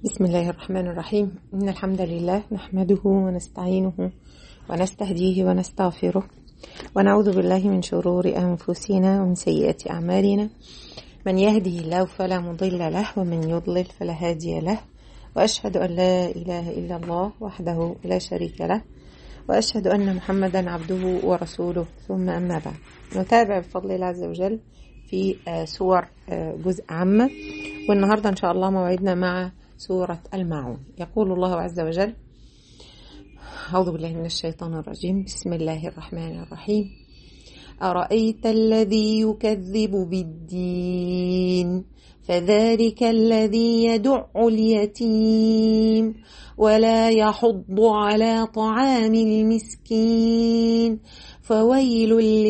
بسم الله الرحمن الرحيم إن الحمد لله نحمده ونستعينه ونستهديه ونستغفره ونعوذ بالله من شرور أنفسنا ومن سيئات أعمالنا من يهده الله فلا مضل له ومن يضلل فلا هادي له وأشهد أن لا إله إلا الله وحده لا شريك له وأشهد أن محمدا عبده ورسوله ثم أما بعد نتابع بفضل الله عز وجل في سور جزء عامة والنهاردة إن شاء الله موعدنا مع سورة الماعون يقول الله عز وجل أعوذ بالله من الشيطان الرجيم بسم الله الرحمن الرحيم أرأيت الذي يكذب بالدين فذلك الذي يدع اليتيم ولا يحض على طعام المسكين فويل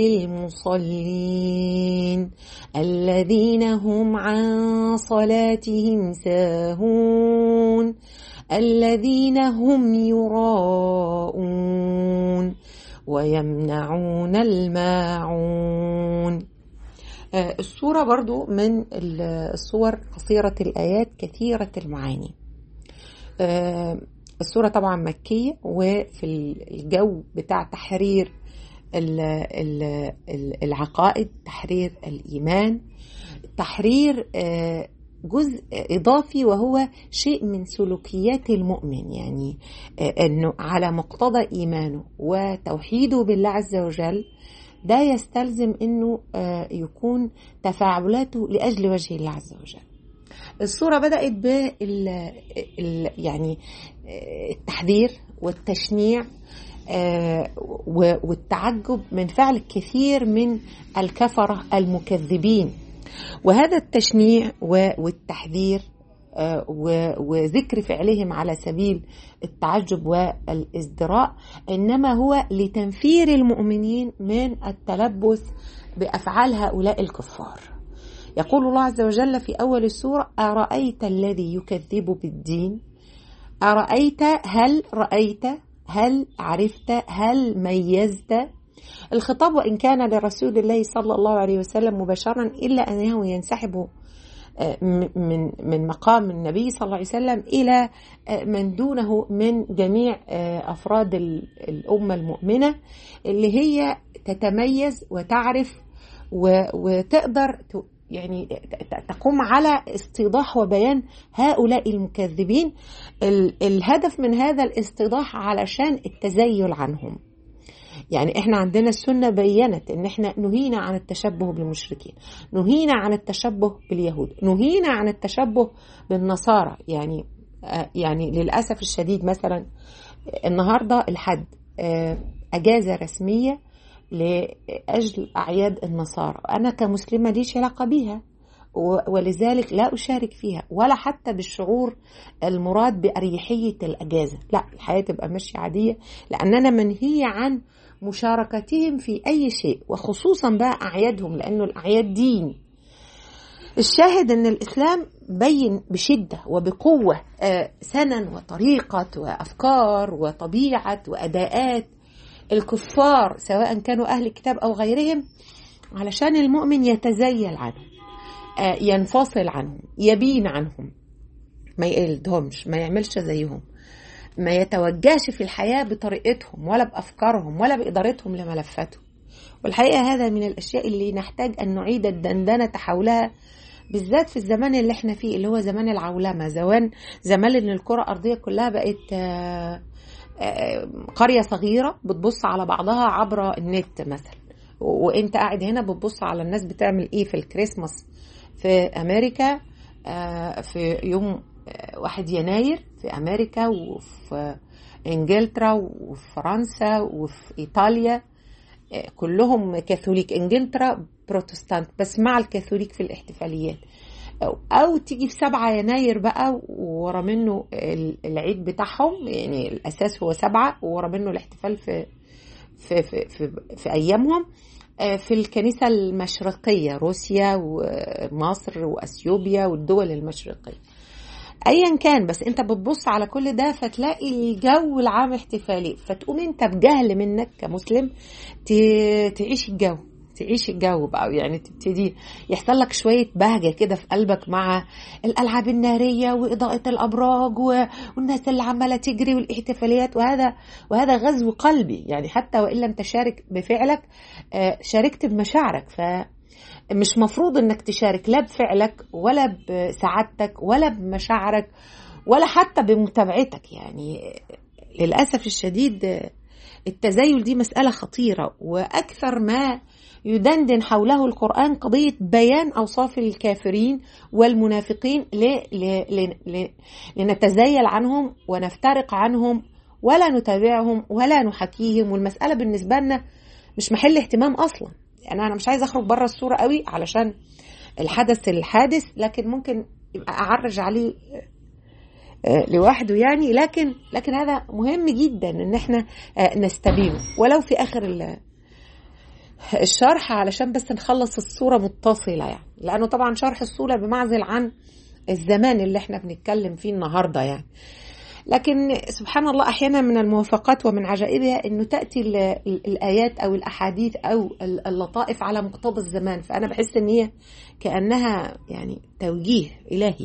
للمصلين الذين هم عن صلاتهم ساهون الذين هم يراءون ويمنعون الماعون السورة برضو من الصور قصيرة الآيات كثيرة المعاني السورة طبعا مكية وفي الجو بتاع تحرير العقائد تحرير الإيمان تحرير جزء إضافي وهو شيء من سلوكيات المؤمن يعني أنه على مقتضى إيمانه وتوحيده بالله عز وجل ده يستلزم أنه يكون تفاعلاته لأجل وجه الله عز وجل الصورة بدأت بال يعني التحذير والتشنيع والتعجب من فعل كثير من الكفرة المكذبين وهذا التشنيع والتحذير وذكر فعلهم على سبيل التعجب والازدراء انما هو لتنفير المؤمنين من التلبس بافعال هؤلاء الكفار يقول الله عز وجل في اول السوره ارايت الذي يكذب بالدين ارايت هل رايت هل عرفت هل ميزت الخطاب وإن كان لرسول الله صلى الله عليه وسلم مباشرا إلا أنه ينسحب من من مقام النبي صلى الله عليه وسلم إلى من دونه من جميع أفراد الأمة المؤمنة اللي هي تتميز وتعرف وتقدر يعني تقوم على استيضاح وبيان هؤلاء المكذبين الهدف من هذا الاستيضاح علشان التزيل عنهم يعني احنا عندنا السنه بينت ان احنا نهينا عن التشبه بالمشركين نهينا عن التشبه باليهود نهينا عن التشبه بالنصارى يعني يعني للاسف الشديد مثلا النهارده الحد اجازه رسميه لاجل اعياد النصارى انا كمسلمه ليش علاقه بيها ولذلك لا أشارك فيها ولا حتى بالشعور المراد بأريحية الأجازة لا الحياة تبقى ماشية عادية لأننا منهية عن مشاركتهم في أي شيء وخصوصا بقى أعيادهم لأنه الأعياد دين الشاهد أن الإسلام بين بشدة وبقوة سنن وطريقة وأفكار وطبيعة وأداءات الكفار سواء كانوا أهل الكتاب أو غيرهم علشان المؤمن يتزيل عنهم ينفصل عنهم يبين عنهم ما يقلدهمش ما يعملش زيهم ما يتوجهش في الحياة بطريقتهم ولا بأفكارهم ولا بإدارتهم لملفاتهم والحقيقة هذا من الأشياء اللي نحتاج أن نعيد الدندنة حولها بالذات في الزمان اللي احنا فيه اللي هو زمان العولمة زمان زمان ان الكرة الأرضية كلها بقت قرية صغيرة بتبص على بعضها عبر النت مثلا وانت قاعد هنا بتبص على الناس بتعمل ايه في الكريسماس في امريكا في يوم واحد يناير في امريكا وفي انجلترا وفي فرنسا وفي ايطاليا كلهم كاثوليك انجلترا بروتستانت بس مع الكاثوليك في الاحتفاليات او تيجي في 7 يناير بقى ورا منه العيد بتاعهم يعني الاساس هو سبعة ورا منه الاحتفال في في في في, في ايامهم في الكنيسة المشرقية روسيا ومصر وأثيوبيا والدول المشرقية ايا كان بس انت بتبص على كل ده فتلاقي الجو العام احتفالي فتقوم انت بجهل منك كمسلم تعيش الجو تعيش الجو بقى يعني تبتدي يحصل لك شوية بهجة كده في قلبك مع الألعاب النارية وإضاءة الأبراج والناس اللي عمالة تجري والاحتفاليات وهذا وهذا غزو قلبي يعني حتى وإن لم تشارك بفعلك شاركت بمشاعرك ف مش مفروض انك تشارك لا بفعلك ولا بسعادتك ولا بمشاعرك ولا حتى بمتابعتك يعني للأسف الشديد التزايل دي مسألة خطيرة وأكثر ما يدندن حوله القرآن قضية بيان أوصاف الكافرين والمنافقين لنتزايل عنهم ونفترق عنهم ولا نتابعهم ولا نحكيهم والمسألة بالنسبة لنا مش محل اهتمام أصلا يعني أنا مش عايزة أخرج بره الصورة قوي علشان الحدث الحادث لكن ممكن أعرج عليه لوحده يعني لكن لكن هذا مهم جدا ان احنا نستبينه ولو في اخر الشرح علشان بس نخلص الصوره متصله يعني لانه طبعا شرح الصوره بمعزل عن الزمان اللي احنا بنتكلم فيه النهارده يعني لكن سبحان الله احيانا من الموافقات ومن عجائبها انه تاتي الايات او الاحاديث او اللطائف على مقتضى الزمان فانا بحس ان هي كانها يعني توجيه الهي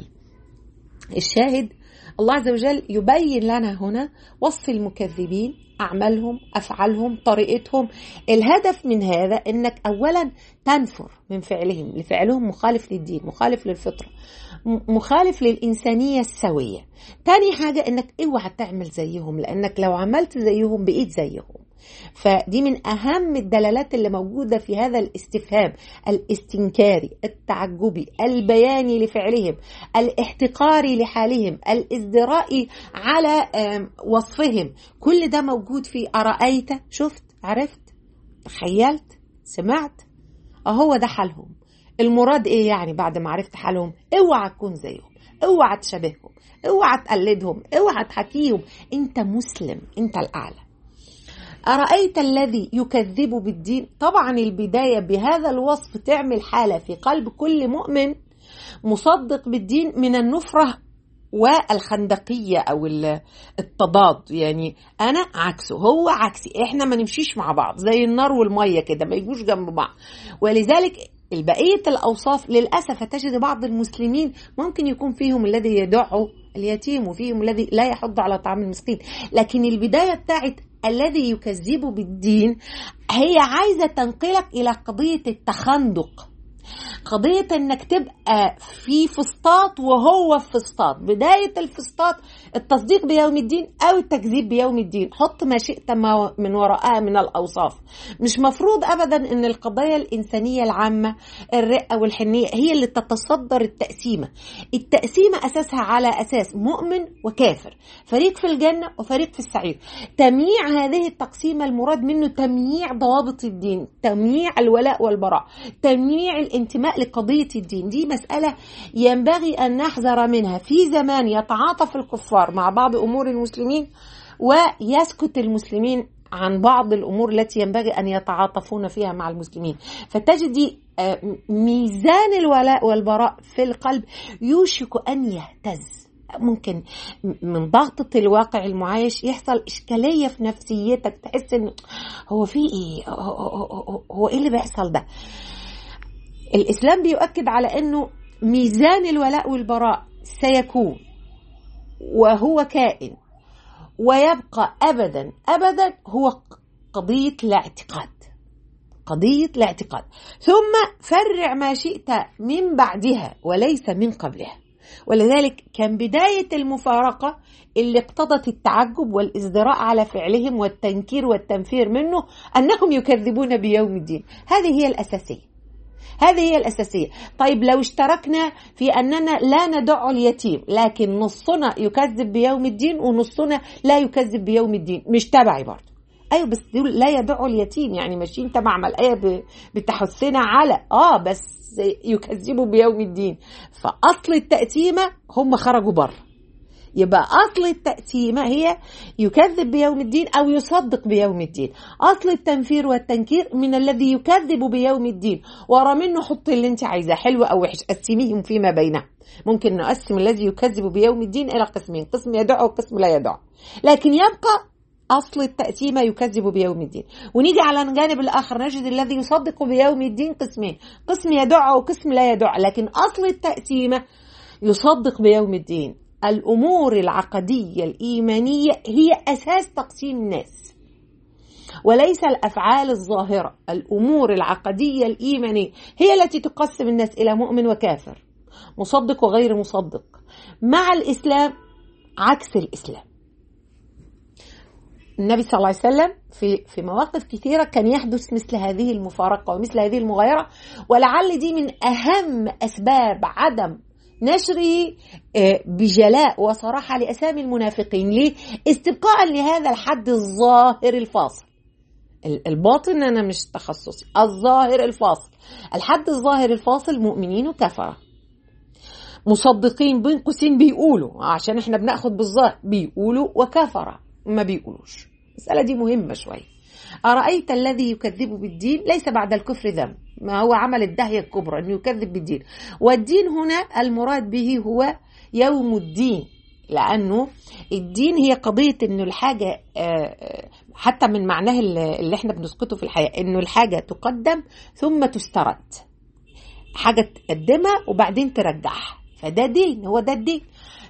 الشاهد الله عز وجل يبين لنا هنا وصف المكذبين أعمالهم أفعالهم طريقتهم الهدف من هذا أنك أولا تنفر من فعلهم لفعلهم مخالف للدين مخالف للفطرة مخالف للإنسانية السوية تاني حاجة أنك اوعى تعمل زيهم لأنك لو عملت زيهم بقيت زيهم فدي من أهم الدلالات اللي موجودة في هذا الاستفهام الاستنكاري التعجبي البياني لفعلهم الاحتقاري لحالهم الازدراء على وصفهم كل ده موجود في أرأيت شفت عرفت تخيلت سمعت أهو ده حالهم المراد ايه يعني بعد ما عرفت حالهم اوعى تكون زيهم اوعى تشبههم اوعى تقلدهم اوعى تحكيهم انت مسلم انت الاعلى أرأيت الذي يكذب بالدين طبعا البداية بهذا الوصف تعمل حالة في قلب كل مؤمن مصدق بالدين من النفرة والخندقية أو التضاد يعني أنا عكسه هو عكسي إحنا ما نمشيش مع بعض زي النار والمية كده ما يجوش جنب بعض ولذلك البقية الأوصاف للأسف تجد بعض المسلمين ممكن يكون فيهم الذي يدعو اليتيم وفيهم الذي لا يحض على طعام المسكين لكن البداية بتاعت الذي يكذب بالدين هي عايزة تنقلك إلى قضية التخندق قضية انك تبقى في فسطاط وهو في فسطاط بداية الفسطاط التصديق بيوم الدين او التكذيب بيوم الدين حط ما شئت ما من وراءها من الاوصاف مش مفروض ابدا ان القضايا الانسانية العامة الرئة والحنية هي اللي تتصدر التقسيمة التقسيمة اساسها على اساس مؤمن وكافر فريق في الجنة وفريق في السعير تمييع هذه التقسيمة المراد منه تمييع ضوابط الدين تمييع الولاء والبراء تمييع الانتماء لقضية الدين دي مسألة ينبغي أن نحذر منها في زمان يتعاطف الكفار مع بعض أمور المسلمين ويسكت المسلمين عن بعض الأمور التي ينبغي أن يتعاطفون فيها مع المسلمين فتجدي ميزان الولاء والبراء في القلب يوشك أن يهتز ممكن من ضغطة الواقع المعايش يحصل إشكالية في نفسيتك تحس إنه هو في إيه هو, هو إيه اللي بيحصل ده الإسلام بيؤكد على أنه ميزان الولاء والبراء سيكون وهو كائن ويبقى أبدا أبدا هو قضية الاعتقاد قضية الاعتقاد ثم فرع ما شئت من بعدها وليس من قبلها ولذلك كان بداية المفارقة اللي اقتضت التعجب والازدراء على فعلهم والتنكير والتنفير منه أنهم يكذبون بيوم الدين هذه هي الأساسية هذه هي الأساسية طيب لو اشتركنا في أننا لا ندع اليتيم لكن نصنا يكذب بيوم الدين ونصنا لا يكذب بيوم الدين مش تبعي برضه ايوه بس دول لا يدعوا اليتيم يعني ماشيين تبع ما الايه بتحثنا على اه بس يكذبوا بيوم الدين فاصل التأتيمة هم خرجوا بره يبقى اصل التأتيمة هي يكذب بيوم الدين او يصدق بيوم الدين اصل التنفير والتنكير من الذي يكذب بيوم الدين ورا منه حط اللي انت عايزاه حلو او وحش قسميهم فيما بينهم ممكن نقسم الذي يكذب بيوم الدين الى قسمين قسم يدعو وقسم لا يدعو لكن يبقى أصل التأتيمة يكذب بيوم الدين ونيجي على الجانب الآخر نجد الذي يصدق بيوم الدين قسمين قسم يدع وقسم لا يدع لكن أصل التأتيمة يصدق بيوم الدين الأمور العقدية الإيمانية هي أساس تقسيم الناس وليس الافعال الظاهره الامور العقديه الايمانيه هي التي تقسم الناس الى مؤمن وكافر مصدق وغير مصدق مع الاسلام عكس الاسلام النبي صلى الله عليه وسلم في في مواقف كثيره كان يحدث مثل هذه المفارقه ومثل هذه المغايره ولعل دي من اهم اسباب عدم نشره بجلاء وصراحه لاسامي المنافقين ليه؟ استبقاء لهذا الحد الظاهر الفاصل الباطن انا مش تخصصي الظاهر الفاصل الحد الظاهر الفاصل مؤمنين وكفره مصدقين بين قوسين بيقولوا عشان احنا بناخد بالظاهر بيقولوا وكفره ما بيقولوش المساله دي مهمه شويه أرأيت الذي يكذب بالدين ليس بعد الكفر ذنب ما هو عمل الدهية الكبرى أنه يكذب بالدين والدين هنا المراد به هو يوم الدين لانه الدين هي قضيه انه الحاجه حتى من معناه اللي احنا بنسقطه في الحياه انه الحاجه تقدم ثم تسترد حاجه تقدمها وبعدين ترجعها فده دين هو ده الدين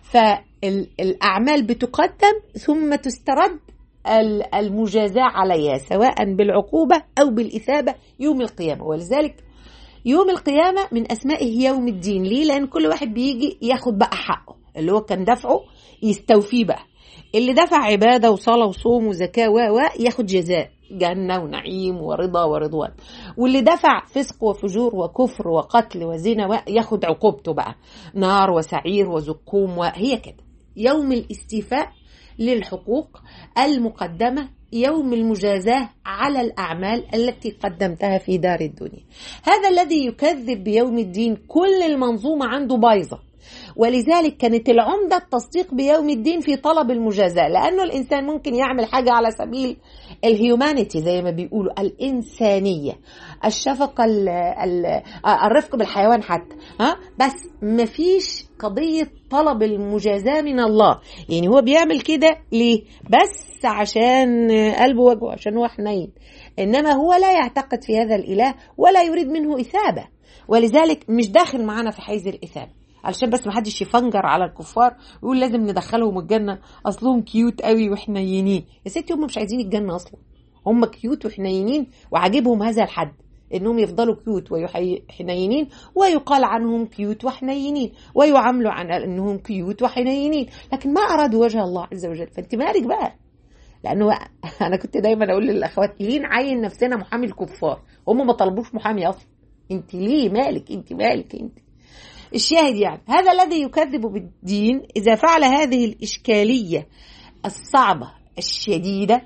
فالاعمال بتقدم ثم تسترد المجازاه عليها سواء بالعقوبه او بالاثابه يوم القيامه ولذلك يوم القيامه من اسمائه يوم الدين ليه لان كل واحد بيجي ياخد بقى حقه اللي هو كان دفعه يستوفيه بقى اللي دفع عبادة وصلاة وصوم وزكاة و و ياخد جزاء جنة ونعيم ورضا ورضوان واللي دفع فسق وفجور وكفر وقتل وزنا ياخد عقوبته بقى نار وسعير وزقوم وهي كده يوم الاستيفاء للحقوق المقدمة يوم المجازاة على الأعمال التي قدمتها في دار الدنيا هذا الذي يكذب بيوم الدين كل المنظومة عنده بايظة ولذلك كانت العمدة التصديق بيوم الدين في طلب المجازاة لأنه الإنسان ممكن يعمل حاجة على سبيل الهيومانيتي زي ما بيقولوا الإنسانية الشفقة ال ال الرفق بالحيوان حتى ها بس مفيش قضية طلب المجازاة من الله يعني هو بيعمل كده ليه بس عشان قلبه وجهه عشان هو حنين إنما هو لا يعتقد في هذا الإله ولا يريد منه إثابة ولذلك مش داخل معانا في حيز الإثابة علشان بس ما حدش يفنجر على الكفار ويقول لازم ندخلهم الجنه اصلهم كيوت قوي وحنينين يا ستي هم مش عايزين الجنه اصلا هم كيوت وحنينين وعاجبهم هذا الحد انهم يفضلوا كيوت وحنينين ويقال عنهم كيوت وحنينين ويعاملوا عن انهم كيوت وحنينين لكن ما ارادوا وجه الله عز وجل فانت مالك بقى لانه انا كنت دايما اقول للاخوات ليه نعين نفسنا محامي الكفار هم ما طلبوش محامي اصلا انت ليه مالك انت مالك انت الشاهد يعني هذا الذي يكذب بالدين إذا فعل هذه الإشكالية الصعبة الشديدة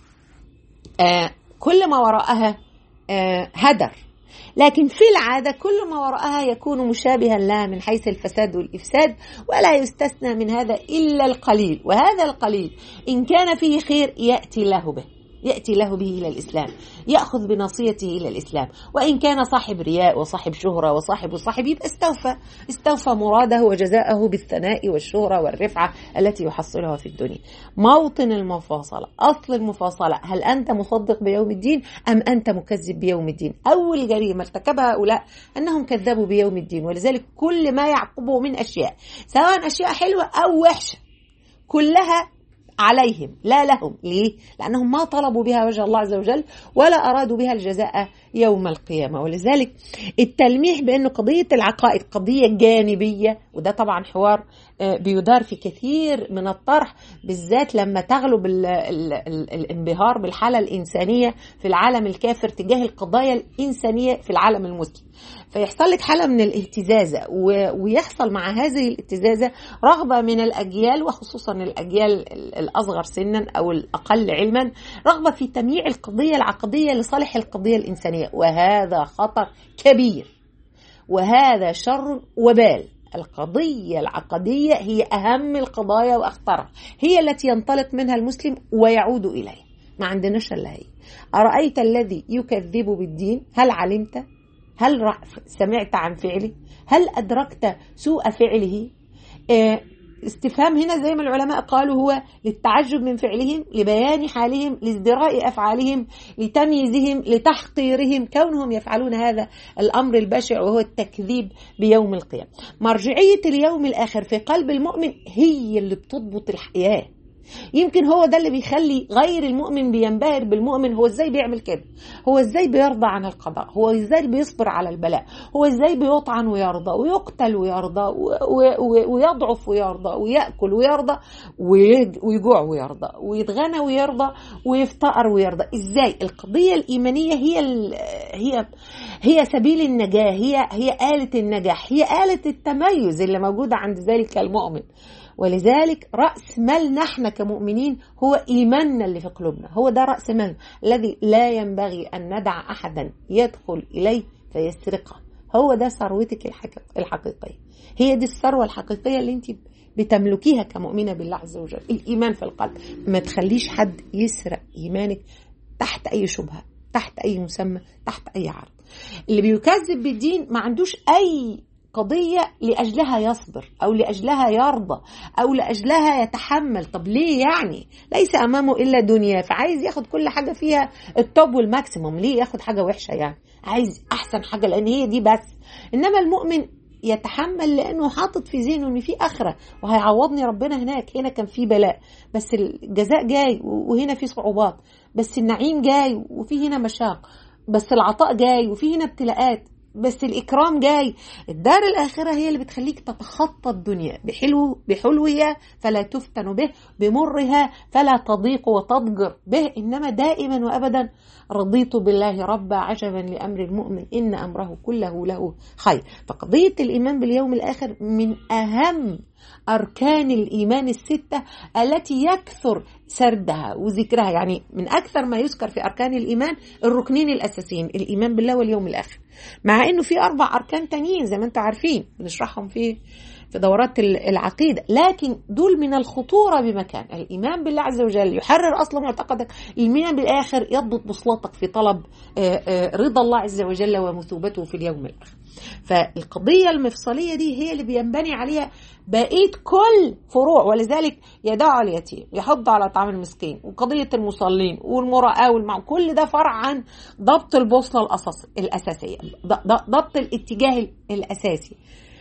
آه كل ما وراءها آه هدر لكن في العادة كل ما وراءها يكون مشابها لها من حيث الفساد والإفساد ولا يستثنى من هذا إلا القليل وهذا القليل إن كان فيه خير يأتي له به يأتي له به إلى الإسلام يأخذ بنصيته إلى الإسلام وإن كان صاحب رياء وصاحب شهرة وصاحب صاحب يبقى استوفى استوفى مراده وجزاءه بالثناء والشهرة والرفعة التي يحصلها في الدنيا موطن المفاصلة أصل المفاصلة هل أنت مصدق بيوم الدين أم أنت مكذب بيوم الدين أول جريمة ارتكبها هؤلاء أنهم كذبوا بيوم الدين ولذلك كل ما يعقبه من أشياء سواء أشياء حلوة أو وحشة كلها عليهم لا لهم ليه؟ لأنهم ما طلبوا بها وجه الله عز وجل ولا أرادوا بها الجزاء يوم القيامة ولذلك التلميح بأنه قضية العقائد قضية جانبية وده طبعا حوار بيدار في كثير من الطرح بالذات لما تغلب ال ال ال الانبهار بالحالة الإنسانية في العالم الكافر تجاه القضايا الإنسانية في العالم المسلم فيحصل لك حالة من الاهتزازة ويحصل مع هذه الاهتزازة رغبة من الأجيال وخصوصا الأجيال الأصغر سنا أو الأقل علما رغبة في تمييع القضية العقدية لصالح القضية الإنسانية وهذا خطر كبير وهذا شر وبال القضية العقدية هي أهم القضايا وأخطرها هي التي ينطلق منها المسلم ويعود إليه ما عندناش إلا هي أرأيت الذي يكذب بالدين هل علمت هل سمعت عن فعله هل أدركت سوء فعله الاستفهام هنا زي ما العلماء قالوا هو للتعجب من فعلهم لبيان حالهم لازدراء افعالهم لتمييزهم لتحقيرهم كونهم يفعلون هذا الامر البشع وهو التكذيب بيوم القيامه مرجعيه اليوم الاخر في قلب المؤمن هي اللي بتضبط الحياه يمكن هو ده اللي بيخلي غير المؤمن بينبهر بالمؤمن هو ازاي بيعمل كده هو ازاي بيرضى عن القضاء هو ازاي بيصبر على البلاء هو ازاي بيطعن ويرضى ويقتل ويرضى ويضعف ويرضى ويأكل ويرضى ويجوع ويرضى ويتغنى ويرضى ويفتقر ويرضى ازاي القضية الإيمانية هي هي هي سبيل النجاة هي هي آلة النجاح هي آلة التميز اللي موجودة عند ذلك المؤمن ولذلك رأس مالنا احنا كمؤمنين هو إيماننا اللي في قلوبنا هو ده رأس مالنا الذي لا ينبغي أن ندع أحدا يدخل إليه فيسرقه هو ده ثروتك الحقيقية هي دي الثروة الحقيقية اللي انت بتملكيها كمؤمنة بالله عز وجل الإيمان في القلب ما تخليش حد يسرق إيمانك تحت أي شبهة تحت أي مسمى تحت أي عرض اللي بيكذب بالدين ما عندوش أي قضية لأجلها يصبر أو لأجلها يرضى أو لأجلها يتحمل طب ليه يعني ليس أمامه إلا دنيا فعايز ياخد كل حاجة فيها التوب والماكسيموم ليه ياخد حاجة وحشة يعني عايز أحسن حاجة لأن هي دي بس إنما المؤمن يتحمل لانه حاطط في ذهنه ان في اخره وهيعوضني ربنا هناك هنا كان في بلاء بس الجزاء جاي وهنا في صعوبات بس النعيم جاي وفي هنا مشاق بس العطاء جاي وفي هنا ابتلاءات بس الإكرام جاي الدار الآخرة هي اللي بتخليك تتخطى الدنيا بحلو بحلوها فلا تفتن به بمرها فلا تضيق وتضجر به إنما دائما وأبدا رضيت بالله ربا عجبا لأمر المؤمن إن أمره كله له خير فقضية الإيمان باليوم الآخر من أهم أركان الإيمان الستة التي يكثر سردها وذكرها يعني من أكثر ما يذكر في أركان الإيمان الركنين الأساسيين الإيمان بالله واليوم الآخر مع أنه في أربع أركان تانيين زي ما أنتم عارفين بنشرحهم في في دورات العقيدة لكن دول من الخطورة بمكان الإيمان بالله عز وجل يحرر أصلا معتقدك الإيمان بالآخر يضبط بصلاتك في طلب رضا الله عز وجل ومثوبته في اليوم الآخر فالقضية المفصلية دي هي اللي بينبني عليها بقية كل فروع ولذلك يدعو على اليتيم يحض على طعام المسكين وقضية المصلين والمراءة والمع كل ده فرع عن ضبط البوصلة الأساس الأساسية ضبط الاتجاه الأساسي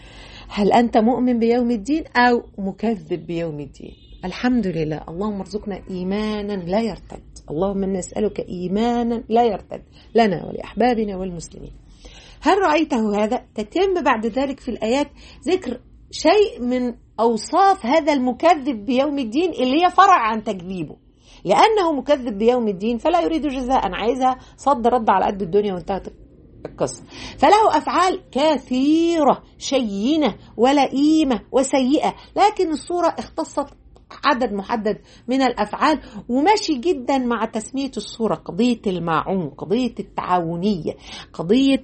هل أنت مؤمن بيوم الدين أو مكذب بيوم الدين الحمد لله اللهم ارزقنا إيمانا لا يرتد اللهم نسألك إيمانا لا يرتد لنا ولأحبابنا والمسلمين هل رأيته هذا؟ تتم بعد ذلك في الآيات ذكر شيء من أوصاف هذا المكذب بيوم الدين اللي هي فرع عن تكذيبه لأنه مكذب بيوم الدين فلا يريد جزاء عايزها صد رد على قد الدنيا وانتهت القصة فله أفعال كثيرة شينة ولئيمة وسيئة لكن الصورة اختصت عدد محدد من الافعال وماشي جدا مع تسميه الصوره قضيه الماعون قضيه التعاونيه قضيه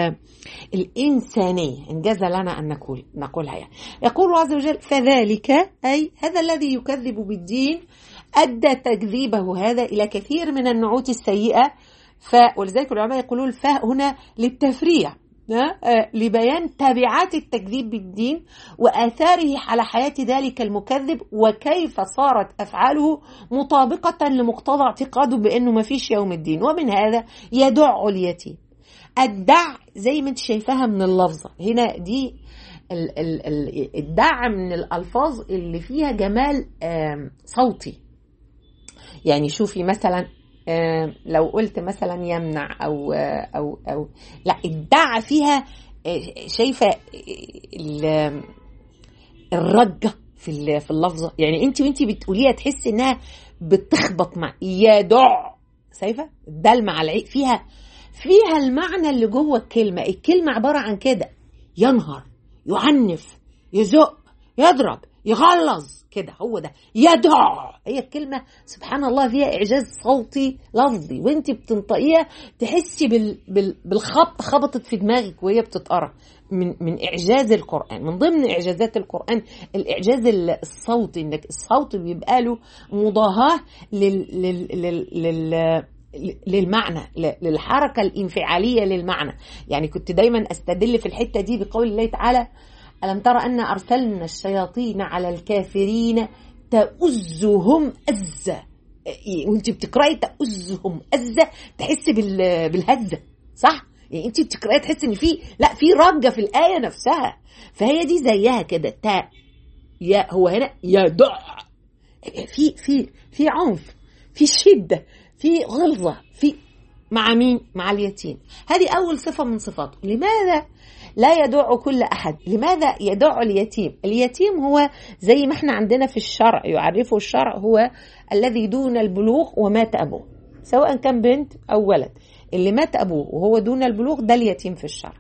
الانسانيه انجاز لنا ان نقول نقولها يعني يقول الله عز وجل فذلك اي هذا الذي يكذب بالدين ادى تكذيبه هذا الى كثير من النعوت السيئه ف ولذلك العلماء يقولون الفاء هنا للتفريع لبيان تبعات التكذيب بالدين واثاره على حياه ذلك المكذب وكيف صارت افعاله مطابقه لمقتضى اعتقاده بانه ما فيش يوم الدين ومن هذا يدع اليتيم الدع زي ما انت شايفاها من اللفظه هنا دي الدع من الالفاظ اللي فيها جمال صوتي يعني شوفي مثلا لو قلت مثلا يمنع او او او لا الدع فيها شايفه الرجه في في اللفظه يعني انت وانت بتقوليها تحسي انها بتخبط مع يدع شايفه الدال مع العين فيها فيها المعنى اللي جوه الكلمه الكلمه عباره عن كده ينهر يعنف يزق يضرب يغلظ كده هو ده يدع هي الكلمه سبحان الله فيها اعجاز صوتي لفظي وانت بتنطقيها تحسي بال بال بالخبط خبطت في دماغك وهي بتتقرا من من اعجاز القران من ضمن اعجازات القران الاعجاز الصوتي انك الصوت بيبقى له مضاهاه لل لل لل, لل للمعنى للحركة الانفعالية للمعنى يعني كنت دايما استدل في الحتة دي بقول الله تعالى ألم ترى أن أرسلنا الشياطين على الكافرين تؤزهم أزة وانت بتقرأي تؤزهم أزة تحس بالهزة صح؟ يعني انت بتقراي تحس ان في لا في رجه في الايه نفسها فهي دي زيها كده تا يا هو هنا يدع في في في عنف في شده في غلظه في مع مين؟ مع اليتيم هذه أول صفة من صفاته لماذا لا يدع كل أحد لماذا يدع اليتيم اليتيم هو زي ما احنا عندنا في الشرع يعرفه الشرع هو الذي دون البلوغ ومات أبوه سواء كان بنت أو ولد اللي مات أبوه وهو دون البلوغ ده اليتيم في الشرع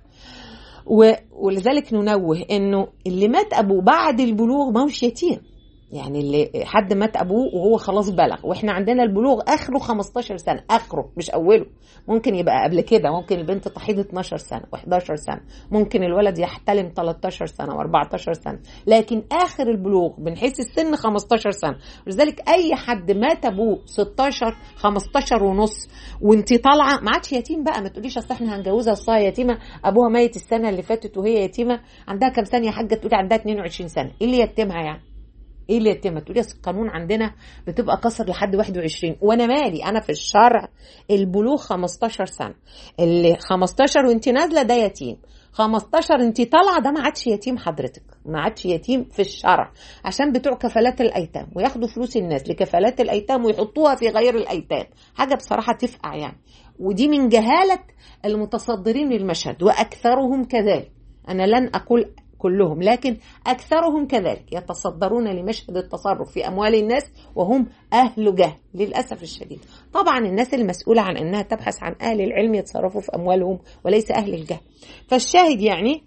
ولذلك ننوه انه اللي مات ابوه بعد البلوغ ما هوش يتيم يعني اللي حد مات ابوه وهو خلاص بلغ واحنا عندنا البلوغ اخره 15 سنه اخره مش اوله ممكن يبقى قبل كده ممكن البنت تحيض 12 سنه و11 سنه ممكن الولد يحتلم 13 سنه و14 سنه لكن اخر البلوغ بنحس السن 15 سنه ولذلك اي حد مات ابوه 16 15 ونص وانت طالعه ما عادش يتيم بقى ما تقوليش اصل احنا هنجوزها اصلها يتيمه ابوها ميت السنه اللي فاتت وهي يتيمه عندها كام سنه يا حاجه تقولي عندها 22 سنه ايه اللي يتمها يعني ايه اللي يتم تقولي القانون عندنا بتبقى قصر لحد 21 وانا مالي انا في الشرع البلوغ 15 سنه اللي 15 وانت نازله ده يتيم 15 انت طالعه ده ما عادش يتيم حضرتك ما عادش يتيم في الشرع عشان بتوع كفالات الايتام وياخدوا فلوس الناس لكفالات الايتام ويحطوها في غير الايتام حاجه بصراحه تفقع يعني ودي من جهاله المتصدرين للمشهد واكثرهم كذلك انا لن اقول كلهم لكن أكثرهم كذلك يتصدرون لمشهد التصرف في أموال الناس وهم أهل جهل للأسف الشديد طبعا الناس المسؤولة عن أنها تبحث عن أهل العلم يتصرفوا في أموالهم وليس أهل الجهل فالشاهد يعني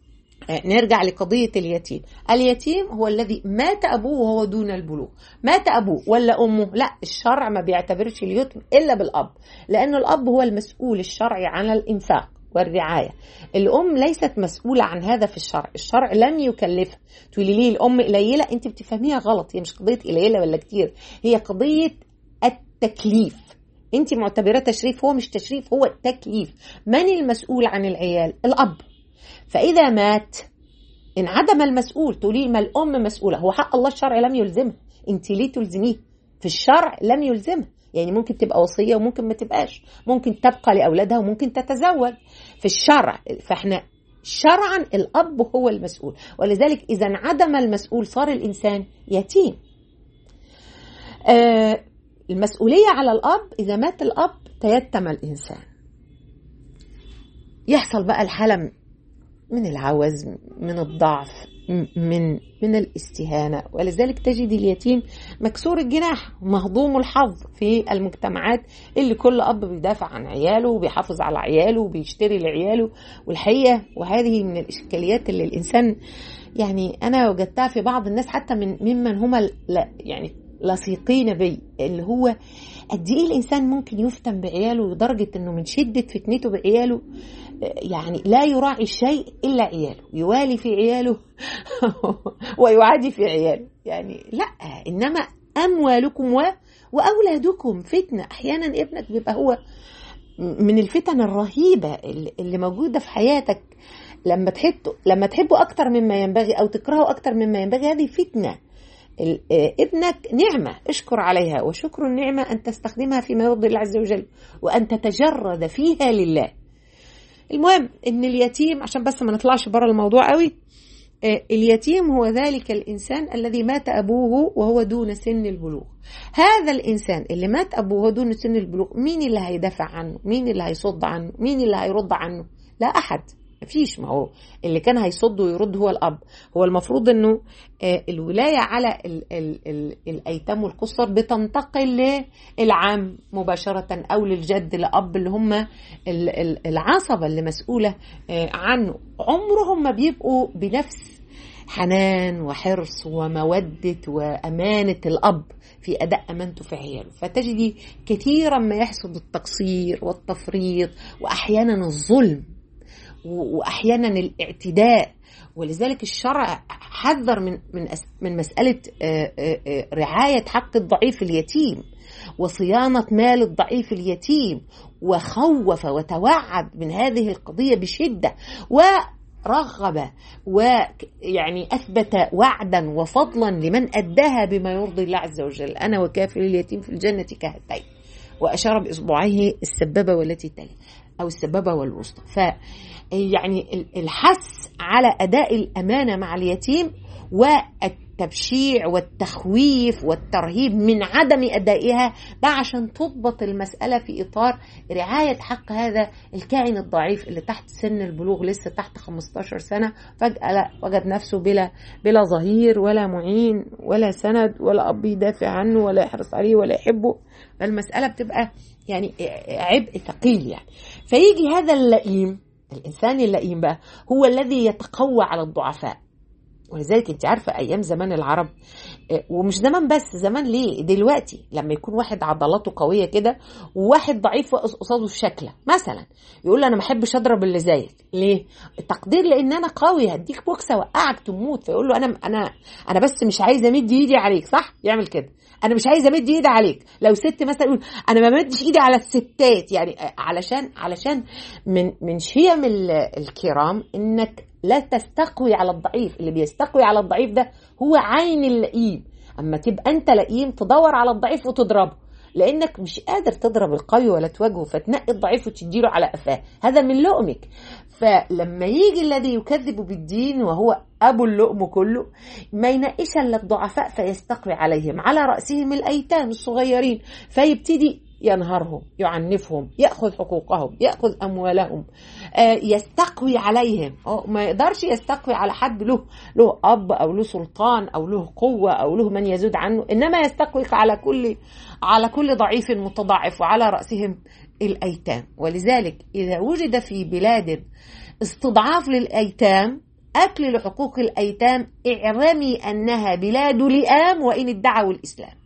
نرجع لقضية اليتيم اليتيم هو الذي مات أبوه وهو دون البلوغ مات أبوه ولا أمه لا الشرع ما بيعتبرش اليتم إلا بالأب لأن الأب هو المسؤول الشرعي عن الإنفاق والرعاية الأم ليست مسؤولة عن هذا في الشرع الشرع لم يكلفها تقولي ليه الأم قليلة أنت بتفهميها غلط هي مش قضية قليلة ولا كتير هي قضية التكليف أنت معتبرة تشريف هو مش تشريف هو التكليف من المسؤول عن العيال الأب فإذا مات انعدم المسؤول تقولي ما الأم مسؤولة هو حق الله الشرع لم يلزمها أنت ليه تلزميه في الشرع لم يلزمها يعني ممكن تبقى وصيه وممكن ما تبقاش ممكن تبقى لاولادها وممكن تتزوج في الشرع فاحنا شرعا الاب هو المسؤول ولذلك اذا انعدم المسؤول صار الانسان يتيم آه المسؤوليه على الاب اذا مات الاب تيتم الانسان يحصل بقى الحاله من العوز من الضعف من من الاستهانة ولذلك تجد اليتيم مكسور الجناح مهضوم الحظ في المجتمعات اللي كل أب بيدافع عن عياله وبيحافظ على عياله وبيشتري لعياله والحقيقة وهذه من الإشكاليات اللي الإنسان يعني أنا وجدتها في بعض الناس حتى من ممن هم لا يعني لصيقين بي اللي هو قد ايه الانسان ممكن يفتن بعياله لدرجه انه من شده فتنته بعياله يعني لا يراعي شيء الا عياله يوالي في عياله ويعادي في عياله يعني لا انما اموالكم و واولادكم فتنه احيانا ابنك بيبقى هو من الفتن الرهيبه اللي موجوده في حياتك لما تحبه لما تحبه اكتر مما ينبغي او تكرهه اكتر مما ينبغي هذه فتنه ابنك نعمة اشكر عليها وشكر النعمة أن تستخدمها فيما يرضي الله عز وجل وأن تتجرد فيها لله المهم ان اليتيم عشان بس ما نطلعش بره الموضوع قوي اليتيم هو ذلك الانسان الذي مات ابوه وهو دون سن البلوغ هذا الانسان اللي مات ابوه وهو دون سن البلوغ مين اللي هيدافع عنه مين اللي هيصد عنه مين اللي هيرد عنه لا احد مفيش ما هو اللي كان هيصد ويرد هو الاب هو المفروض انه الولايه على ال ال ال الايتام والقصر بتنتقل للعام مباشره او للجد لاب اللي هم العصبه اللي مسؤوله عنه عمرهم ما بيبقوا بنفس حنان وحرص ومودة وأمانة الأب في أداء أمانته في عياله فتجدي كثيرا ما يحصل التقصير والتفريط وأحيانا الظلم واحيانا الاعتداء ولذلك الشرع حذر من من من مساله رعايه حق الضعيف اليتيم وصيانه مال الضعيف اليتيم وخوف وتوعد من هذه القضيه بشده و رغب ويعني أثبت وعدا وفضلا لمن أداها بما يرضي الله عز وجل أنا وكافل اليتيم في الجنة كهاتين وأشار بإصبعيه السبابة والتي تلي أو السبابة والوسطى ف يعني الحث على أداء الأمانة مع اليتيم والتبشيع والتخويف والترهيب من عدم أدائها ده عشان تضبط المسألة في إطار رعاية حق هذا الكائن الضعيف اللي تحت سن البلوغ لسه تحت 15 سنة فجأة لا وجد نفسه بلا بلا ظهير ولا معين ولا سند ولا أب يدافع عنه ولا يحرص عليه ولا يحبه فالمسألة بتبقى يعني عبء ثقيل يعني فيجي هذا اللئيم الإنسان اللئيم بقى هو الذي يتقوى على الضعفاء ولذلك انت عارفه ايام زمان العرب ومش زمان بس زمان ليه دلوقتي لما يكون واحد عضلاته قويه كده وواحد ضعيف قصاده الشكله مثلا يقول له انا ما احبش اضرب اللي زيك ليه تقدير لان انا قوي هديك بوكسه اوقعك تموت فيقول له انا انا انا بس مش عايز امد ايدي عليك صح يعمل كده انا مش عايز امد ايدي عليك لو ست مثلا يقول انا ما مدش ايدي على الستات يعني علشان علشان من من شيم الكرام انك لا تستقوي على الضعيف اللي بيستقوي على الضعيف ده هو عين اللئيم اما تبقى انت لئيم تدور على الضعيف وتضربه لانك مش قادر تضرب القوي ولا تواجهه فتنقي الضعيف وتديله على قفاه هذا من لؤمك فلما يجي الذي يكذب بالدين وهو ابو اللؤم كله ما ينقيش الا الضعفاء فيستقوي عليهم على راسهم الايتام الصغيرين فيبتدي ينهرهم يعنفهم ياخذ حقوقهم ياخذ اموالهم يستقوي عليهم ما يقدرش يستقوي على حد له له اب او له سلطان او له قوه او له من يزود عنه انما يستقوي على كل على كل ضعيف متضعف وعلى راسهم الايتام ولذلك اذا وجد في بلاد استضعاف للايتام اكل لحقوق الايتام اعلمي انها بلاد لئام وان ادعوا الاسلام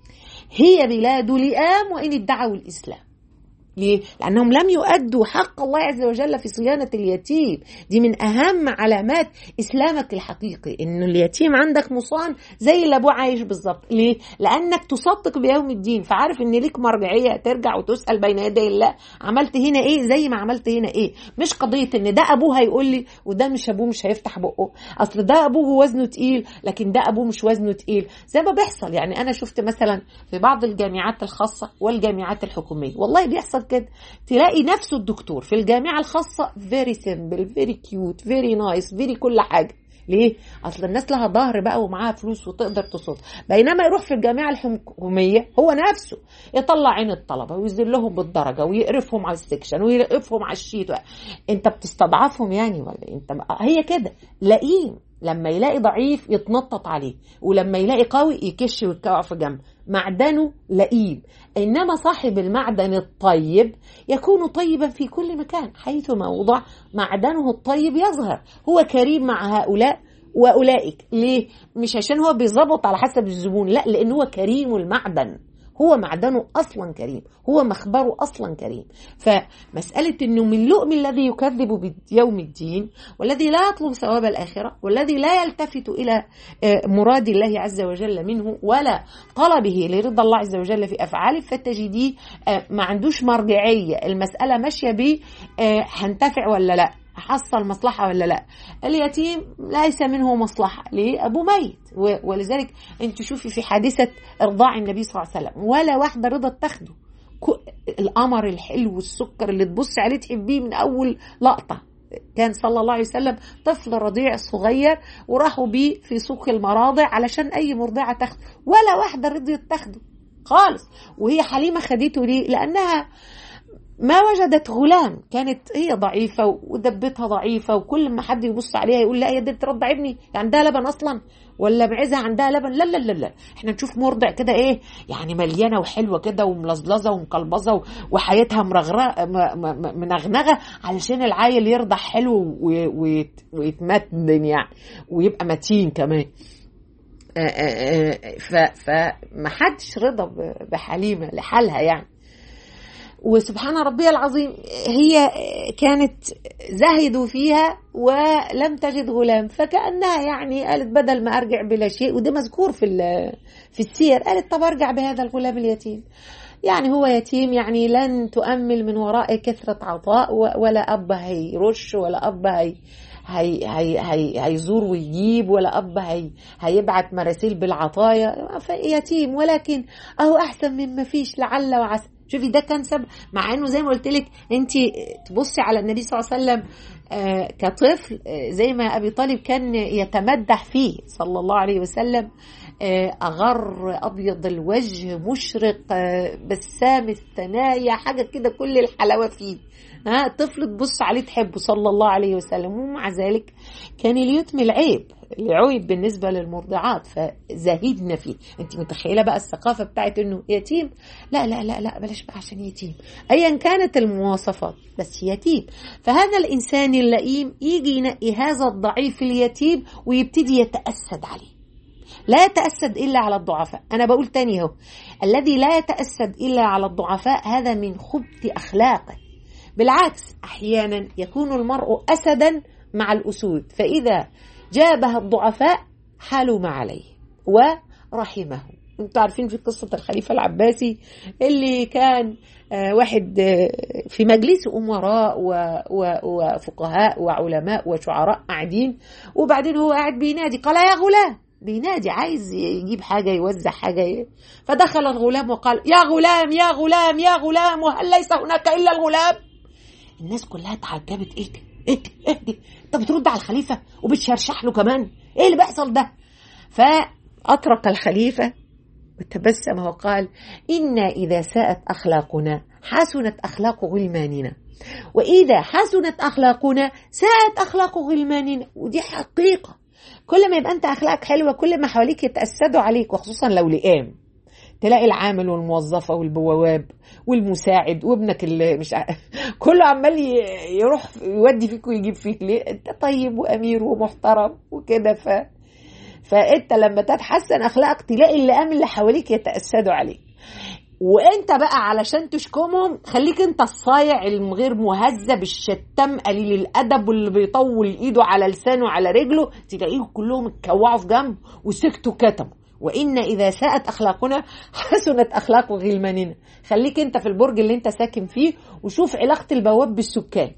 هي بلاد لئام وإن ادعوا الإسلام ليه؟ لأنهم لم يؤدوا حق الله عز وجل في صيانة اليتيم دي من أهم علامات إسلامك الحقيقي إن اليتيم عندك مصان زي اللي أبوه عايش بالظبط ليه؟ لأنك تصدق بيوم الدين فعارف إن ليك مرجعية ترجع وتسأل بين يدي الله عملت هنا إيه زي ما عملت هنا إيه مش قضية إن ده أبوه هيقول لي وده مش أبوه مش هيفتح بقه أصل ده أبوه وزنه تقيل لكن ده أبوه مش وزنه تقيل زي ما بيحصل يعني أنا شفت مثلا في بعض الجامعات الخاصة والجامعات الحكومية والله بيحصل كده تلاقي نفسه الدكتور في الجامعة الخاصة فيري سيمبل فيري كيوت فيري نايس فيري كل حاجة ليه؟ اصل الناس لها ظهر بقى ومعاها فلوس وتقدر تصد بينما يروح في الجامعه الحكوميه هو نفسه يطلع عين الطلبه وينزل لهم بالدرجه ويقرفهم على السكشن ويقرفهم على الشيت انت بتستضعفهم يعني ولا انت هي كده لئيم لما يلاقي ضعيف يتنطط عليه ولما يلاقي قوي يكش ويتكوع في جنب معدنه لئيم انما صاحب المعدن الطيب يكون طيبا في كل مكان حيثما وضع معدنه الطيب يظهر هو كريم مع هؤلاء واولئك ليه مش عشان هو بيظبط على حسب الزبون لا لان هو كريم المعدن هو معدنه اصلا كريم هو مخبره اصلا كريم فمساله انه من لؤم الذي يكذب بيوم الدين والذي لا يطلب ثواب الاخره والذي لا يلتفت الى مراد الله عز وجل منه ولا طلبه لرضا الله عز وجل في افعاله فتجديه ما عندوش مرجعيه المساله ماشيه بيه هنتفع ولا لا حصل مصلحة ولا لا اليتيم ليس منه مصلحة ليه أبوه ميت ولذلك أنت شوفي في حادثة إرضاع النبي صلى الله عليه وسلم ولا واحدة رضا تاخده القمر الحلو والسكر اللي تبص عليه تحبيه من أول لقطة كان صلى الله عليه وسلم طفل رضيع صغير وراحوا بيه في سوق المراضع علشان أي مرضعة تاخده ولا واحدة رضيت تاخده خالص وهي حليمة خدته ليه لأنها ما وجدت غلام كانت هي ضعيفة ودبتها ضعيفة وكل ما حد يبص عليها يقول لا يا دي ترضع ابني عندها لبن أصلا ولا معزة عندها لبن لا لا لا لا احنا نشوف مرضع كده ايه يعني مليانة وحلوة كده وملظلظة ومقلبظة وحياتها مرغرة منغنغة علشان العيل يرضع حلو ويتمتن يعني ويبقى متين كمان فما حدش رضى بحليمة لحالها يعني وسبحان ربي العظيم هي كانت زهدوا فيها ولم تجد غلام فكأنها يعني قالت بدل ما أرجع بلا شيء وده مذكور في في السير قالت طب أرجع بهذا الغلام اليتيم يعني هو يتيم يعني لن تؤمل من وراء كثرة عطاء ولا أب هيرش ولا أب هي هي هي هي هيزور ويجيب ولا اب هي هيبعت مراسيل بالعطايا يتيم ولكن اهو احسن مما فيش لعل وعسى شوفي ده كان سبب مع انه زي ما قلت لك انت تبصي على النبي صلى الله عليه وسلم آه كطفل آه زي ما ابي طالب كان يتمدح فيه صلى الله عليه وسلم آه اغر ابيض الوجه مشرق بسام الثنايا حاجه كده كل الحلاوه فيه ها طفل تبص عليه تحبه صلى الله عليه وسلم ومع ذلك كان اليتم العيب العيب بالنسبة للمرضعات فزهدنا فيه انت متخيلة بقى الثقافة بتاعت انه يتيم لا لا لا لا بلاش بقى عشان يتيم ايا كانت المواصفات بس يتيم فهذا الانسان اللئيم يجي ينقي هذا الضعيف اليتيم ويبتدي يتأسد عليه لا يتأسد إلا على الضعفاء أنا بقول تاني هو الذي لا يتأسد إلا على الضعفاء هذا من خبث أخلاقه بالعكس أحيانا يكون المرء أسدا مع الأسود فإذا جابها الضعفاء حالوا ما عليه ورحمه انتوا عارفين في قصة الخليفة العباسي اللي كان واحد في مجلس أمراء وفقهاء وعلماء وشعراء قاعدين وبعدين هو قاعد بينادي قال يا غلام بينادي عايز يجيب حاجة يوزع حاجة فدخل الغلام وقال يا غلام يا غلام يا غلام وهل ليس هناك إلا الغلام الناس كلها تعجبت ايه ده ايه ده ايه ده انت بترد على الخليفه وبتشرشح له كمان ايه اللي بيحصل ده فاطرق الخليفه وتبسم وقال انا اذا ساءت اخلاقنا حسنت اخلاق غلماننا واذا حسنت اخلاقنا ساءت اخلاق غلماننا ودي حقيقه كل ما يبقى انت اخلاقك حلوه كل ما حواليك يتاسدوا عليك وخصوصا لو لئام تلاقي العامل والموظفه والبواب والمساعد وابنك اللي مش ع... كله عمال يروح يودي فيك ويجيب فيك ليه انت طيب وامير ومحترم وكده ف فانت لما تتحسن اخلاقك تلاقي اللئام اللي حواليك يتاسدوا عليك وانت بقى علشان تشكمهم خليك انت الصايع الغير مهذب الشتام قليل الادب واللي بيطول ايده على لسانه على رجله تلاقيهم كلهم اتكوعوا في جنب وسكتوا كتموا وإن إذا ساءت أخلاقنا حسنت أخلاق غلماننا خليك أنت في البرج اللي أنت ساكن فيه وشوف علاقة البواب بالسكان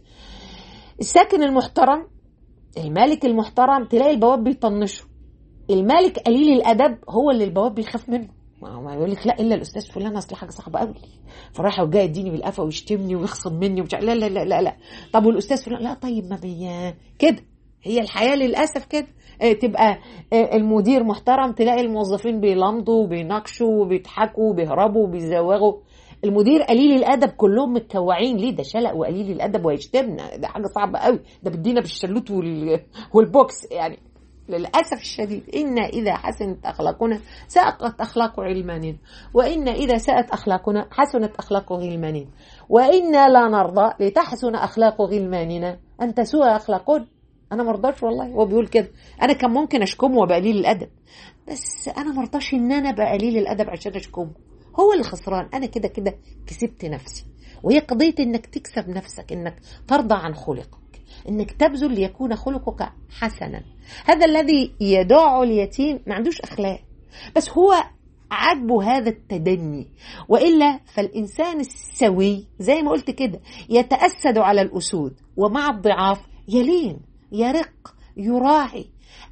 الساكن المحترم المالك المحترم تلاقي البواب بيطنشه المالك قليل الأدب هو اللي البواب بيخاف منه ما يقول لك لا الا الاستاذ فلان اصل حاجه صعبه قوي فراح وجاي يديني بالقفا ويشتمني ويخصم مني ومش لا لا لا لا لا طب والاستاذ فلان لا طيب ما بي كده هي الحياه للاسف كده تبقى المدير محترم تلاقي الموظفين بيلمضوا وبيناقشوا وبيضحكوا وبيهربوا وبيزوغوا المدير قليل الادب كلهم متكوعين ليه ده شلق وقليل الادب وهيشتمنا ده حاجه صعبه قوي ده بيدينا بالشلوت والبوكس يعني للأسف الشديد إن إذا حسنت أخلاقنا ساءت أخلاق علماننا وإن إذا ساءت أخلاقنا حسنت أخلاق غلماننا وإنا لا نرضى لتحسن أخلاق غلماننا أن تسوء أخلاقنا انا مرضاش والله هو بيقول كده انا كان ممكن اشكمه وابقى قليل الادب بس انا مرضاش ان انا ابقى قليل الادب عشان اشكمه هو اللي خسران انا كده كده كسبت نفسي وهي قضيه انك تكسب نفسك انك ترضى عن خلقك انك تبذل ليكون خلقك حسنا هذا الذي يدع اليتيم ما عندوش اخلاق بس هو عاجبه هذا التدني والا فالانسان السوي زي ما قلت كده يتاسد على الاسود ومع الضعاف يلين يرق يراعي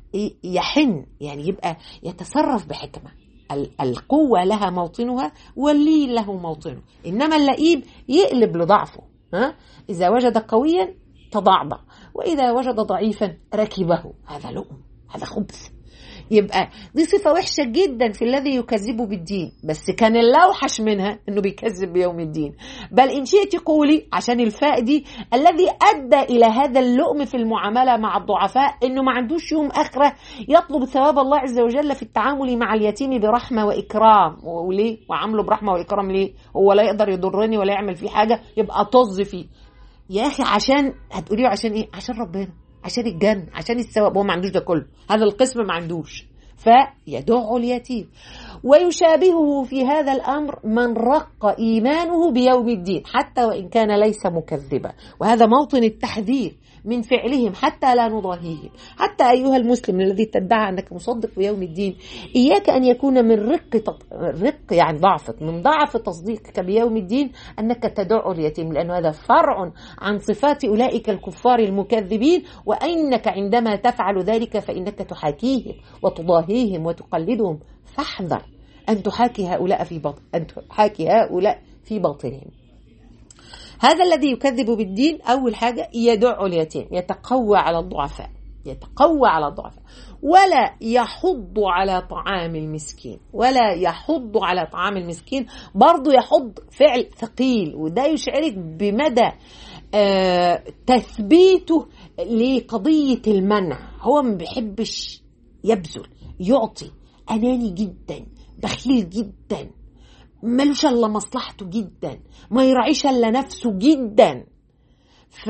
يحن يعني يبقى يتصرف بحكمة القوة لها موطنها واللين له موطنه إنما اللئيم يقلب لضعفه ها؟ إذا وجد قويا تضعضع وإذا وجد ضعيفا ركبه هذا لؤم هذا خبث يبقى دي صفة وحشة جدا في الذي يكذبه بالدين بس كان الأوحش منها أنه بيكذب بيوم الدين بل إن شئت قولي عشان الفاء دي الذي أدى إلى هذا اللؤم في المعاملة مع الضعفاء أنه ما عندوش يوم آخرة يطلب ثواب الله عز وجل في التعامل مع اليتيم برحمة وإكرام وليه وعامله برحمة وإكرام ليه هو لا يقدر يضرني ولا يعمل فيه حاجة يبقى طز فيه يا أخي عشان هتقولي عشان إيه عشان ربنا عشان الجنة عشان الثواب هو ما عندوش ده كله هذا القسم ما عندوش فيدع اليتيم ويشابهه في هذا الأمر من رق إيمانه بيوم الدين حتى وإن كان ليس مكذبا وهذا موطن التحذير من فعلهم حتى لا نضاهيهم حتى أيها المسلم الذي تدعى أنك مصدق بيوم الدين إياك أن يكون من رق تط... رق يعني ضعفك من ضعف تصديقك بيوم الدين أنك تدع اليتيم لأن هذا فرع عن صفات أولئك الكفار المكذبين وأنك عندما تفعل ذلك فإنك تحاكيهم وتضاهيهم وتقلدهم فاحذر أن تحاكي هؤلاء في باطل أن تحاكي هؤلاء في باطلهم هذا الذي يكذب بالدين أول حاجة يدع اليتيم يتقوى على الضعفاء يتقوى على الضعفاء ولا يحض على طعام المسكين ولا يحض على طعام المسكين برضه يحض فعل ثقيل وده يشعرك بمدى آه تثبيته لقضية المنع هو ما بيحبش يبذل يعطي أناني جدا بخيل جدا ملوش الا مصلحته جدا ما يراعيش الا نفسه جدا ف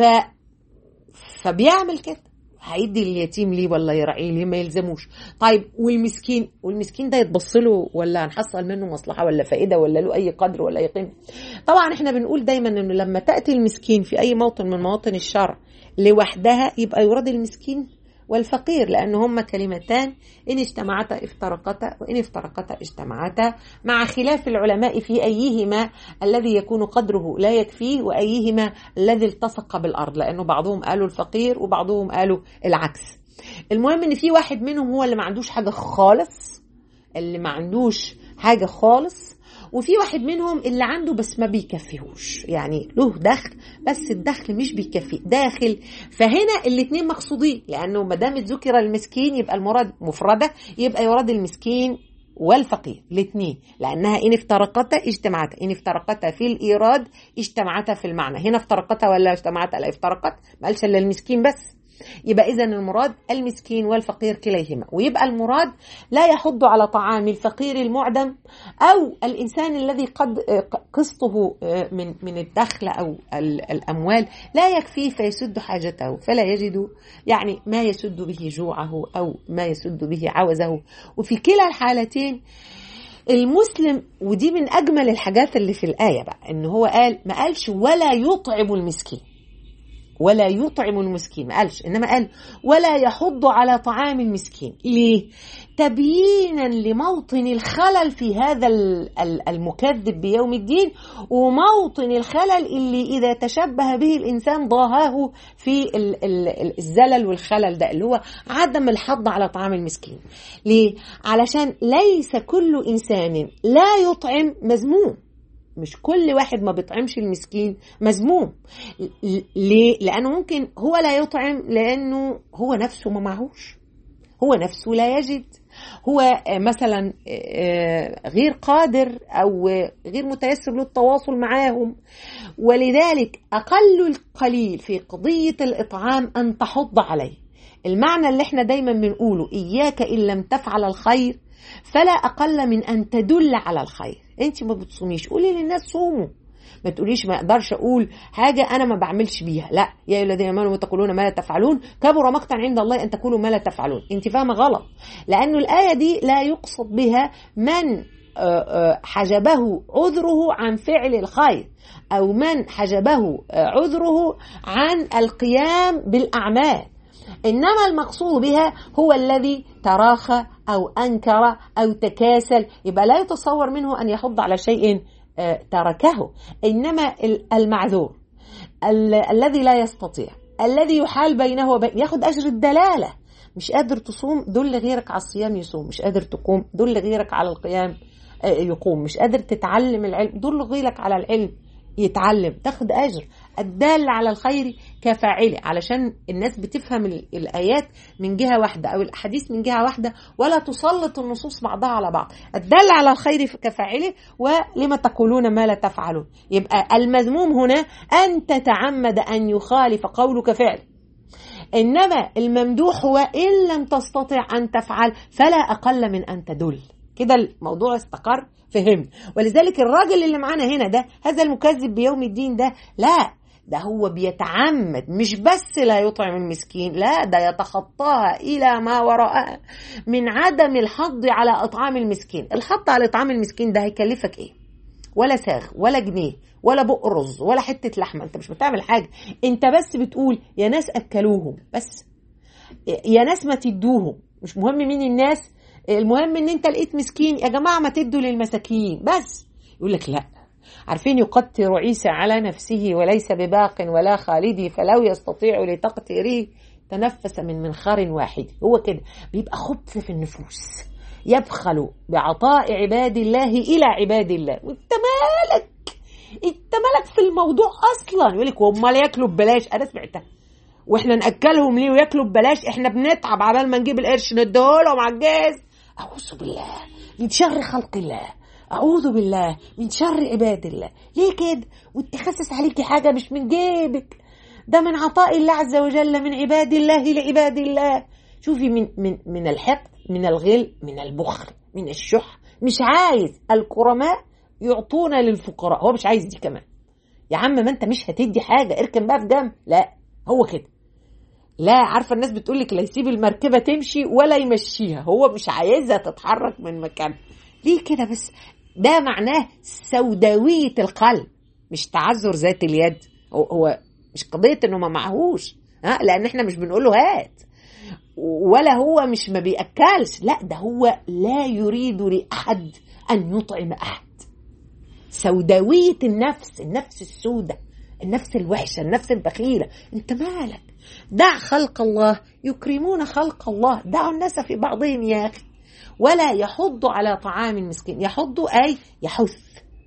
فبيعمل كده هيدي اليتيم ليه ولا يراعيه ليه ما يلزموش طيب والمسكين والمسكين ده يتبص له ولا هنحصل منه مصلحه ولا فائده ولا له اي قدر ولا اي قيمه طبعا احنا بنقول دايما انه لما تاتي المسكين في اي موطن من مواطن الشرع لوحدها يبقى يراد المسكين والفقير لأن هما كلمتان إن اجتمعتا افترقتا وإن افترقتا اجتمعتا مع خلاف العلماء في أيهما الذي يكون قدره لا يكفيه وأيهما الذي التصق بالأرض لأنه بعضهم قالوا الفقير وبعضهم قالوا العكس المهم إن في واحد منهم هو اللي ما عندوش حاجة خالص اللي ما عندوش حاجة خالص وفي واحد منهم اللي عنده بس ما بيكفيهوش يعني له دخل بس الدخل مش بيكفي داخل فهنا الاثنين مقصودين لانه ما دام ذكر المسكين يبقى المراد مفرده يبقى يراد المسكين والفقير الاثنين لانها ان افترقتا اجتمعتا ان افترقتا في الايراد اجتمعتا في المعنى هنا افترقتا ولا اجتمعتا لا افترقت ما قالش الا المسكين بس يبقى إذا المراد المسكين والفقير كليهما ويبقى المراد لا يحض على طعام الفقير المعدم أو الإنسان الذي قد قسطه من من الدخل أو الأموال لا يكفيه فيسد حاجته فلا يجد يعني ما يسد به جوعه أو ما يسد به عوزه وفي كلا الحالتين المسلم ودي من أجمل الحاجات اللي في الآية بقى إن هو قال ما قالش ولا يطعم المسكين ولا يطعم المسكين ما قالش انما قال ولا يحض على طعام المسكين ليه تبيينا لموطن الخلل في هذا المكذب بيوم الدين وموطن الخلل اللي اذا تشبه به الانسان ضاهاه في الزلل والخلل ده اللي هو عدم الحض على طعام المسكين ليه علشان ليس كل انسان لا يطعم مذموم مش كل واحد ما بيطعمش المسكين مذموم ليه لانه ممكن هو لا يطعم لانه هو نفسه ما معهوش هو نفسه لا يجد هو مثلا غير قادر او غير متيسر للتواصل معاهم ولذلك اقل القليل في قضيه الاطعام ان تحض عليه المعنى اللي احنا دايما بنقوله اياك ان لم تفعل الخير فلا اقل من ان تدل على الخير انت ما بتصوميش قولي للناس صوموا ما تقوليش ما اقدرش اقول حاجه انا ما بعملش بيها لا يا ايها الذين امنوا تقولون ما لا تفعلون كبر مقتا عند الله ان تقولوا ما لا تفعلون انت فاهمه غلط لانه الايه دي لا يقصد بها من حجبه عذره عن فعل الخير او من حجبه عذره عن القيام بالاعمال انما المقصود بها هو الذي تراخى او انكر او تكاسل يبقى لا يتصور منه ان يحض على شيء تركه انما المعذور الذي لا يستطيع الذي يحال بينه وبين ياخد اجر الدلاله مش قادر تصوم دل غيرك على الصيام يصوم مش قادر تقوم دل غيرك على القيام يقوم مش قادر تتعلم العلم دل غيرك على العلم يتعلم تاخد اجر الدال على الخير كفاعله علشان الناس بتفهم الايات من جهه واحده او الاحاديث من جهه واحده ولا تسلط النصوص بعضها على بعض الدال على الخير كفاعله ولما تقولون ما لا تفعلون يبقى المذموم هنا ان تتعمد ان يخالف قولك فعل انما الممدوح هو ان لم تستطع ان تفعل فلا اقل من ان تدل كده الموضوع استقر فهم ولذلك الراجل اللي معانا هنا ده هذا المكذب بيوم الدين ده لا ده هو بيتعمد مش بس لا يطعم المسكين لا ده يتخطاها إلى ما وراءها من عدم الحض على إطعام المسكين الحض على إطعام المسكين ده هيكلفك إيه ولا ساغ ولا جنيه ولا بق رز ولا حتة لحمة انت مش بتعمل حاجة انت بس بتقول يا ناس أكلوهم بس يا ناس ما تدوهم مش مهم مين الناس المهم ان انت لقيت مسكين يا جماعة ما تدوا للمساكين بس يقول لك لا عارفين يقتر عيسى على نفسه وليس بباق ولا خالدي فلو يستطيع لتقتيره تنفس من منخار واحد هو كده بيبقى خبث في النفوس يبخل بعطاء عباد الله إلى عباد الله وانت مالك انت مالك في الموضوع اصلا يقول لك امال ياكلوا ببلاش انا سمعتها واحنا ناكلهم ليه وياكلوا ببلاش احنا بنتعب عبال ما نجيب القرش نديهولهم على الجاز اعوذ بالله من شر خلق الله اعوذ بالله من شر عباد الله ليه كده وانت خسس عليكي حاجه مش من جيبك ده من عطاء الله عز وجل من عباد الله لعباد الله شوفي من من من الحقد من الغل من البخل من الشح مش عايز الكرماء يعطون للفقراء هو مش عايز دي كمان يا عم ما انت مش هتدي حاجه اركن بقى في جنب لا هو كده لا عارفه الناس بتقول لك لا يسيب المركبه تمشي ولا يمشيها هو مش عايزها تتحرك من مكانها ليه كده بس ده معناه سوداويه القلب مش تعذر ذات اليد هو, هو مش قضيه انه ما معهوش ها لان احنا مش بنقول له هات ولا هو مش ما بياكلش لا ده هو لا يريد لاحد ان يطعم احد سوداويه النفس النفس السوداء النفس الوحشه النفس البخيله انت مالك دع خلق الله يكرمون خلق الله دعوا الناس في بعضهم يا اخي ولا يحض على طعام المسكين يحض اي يحث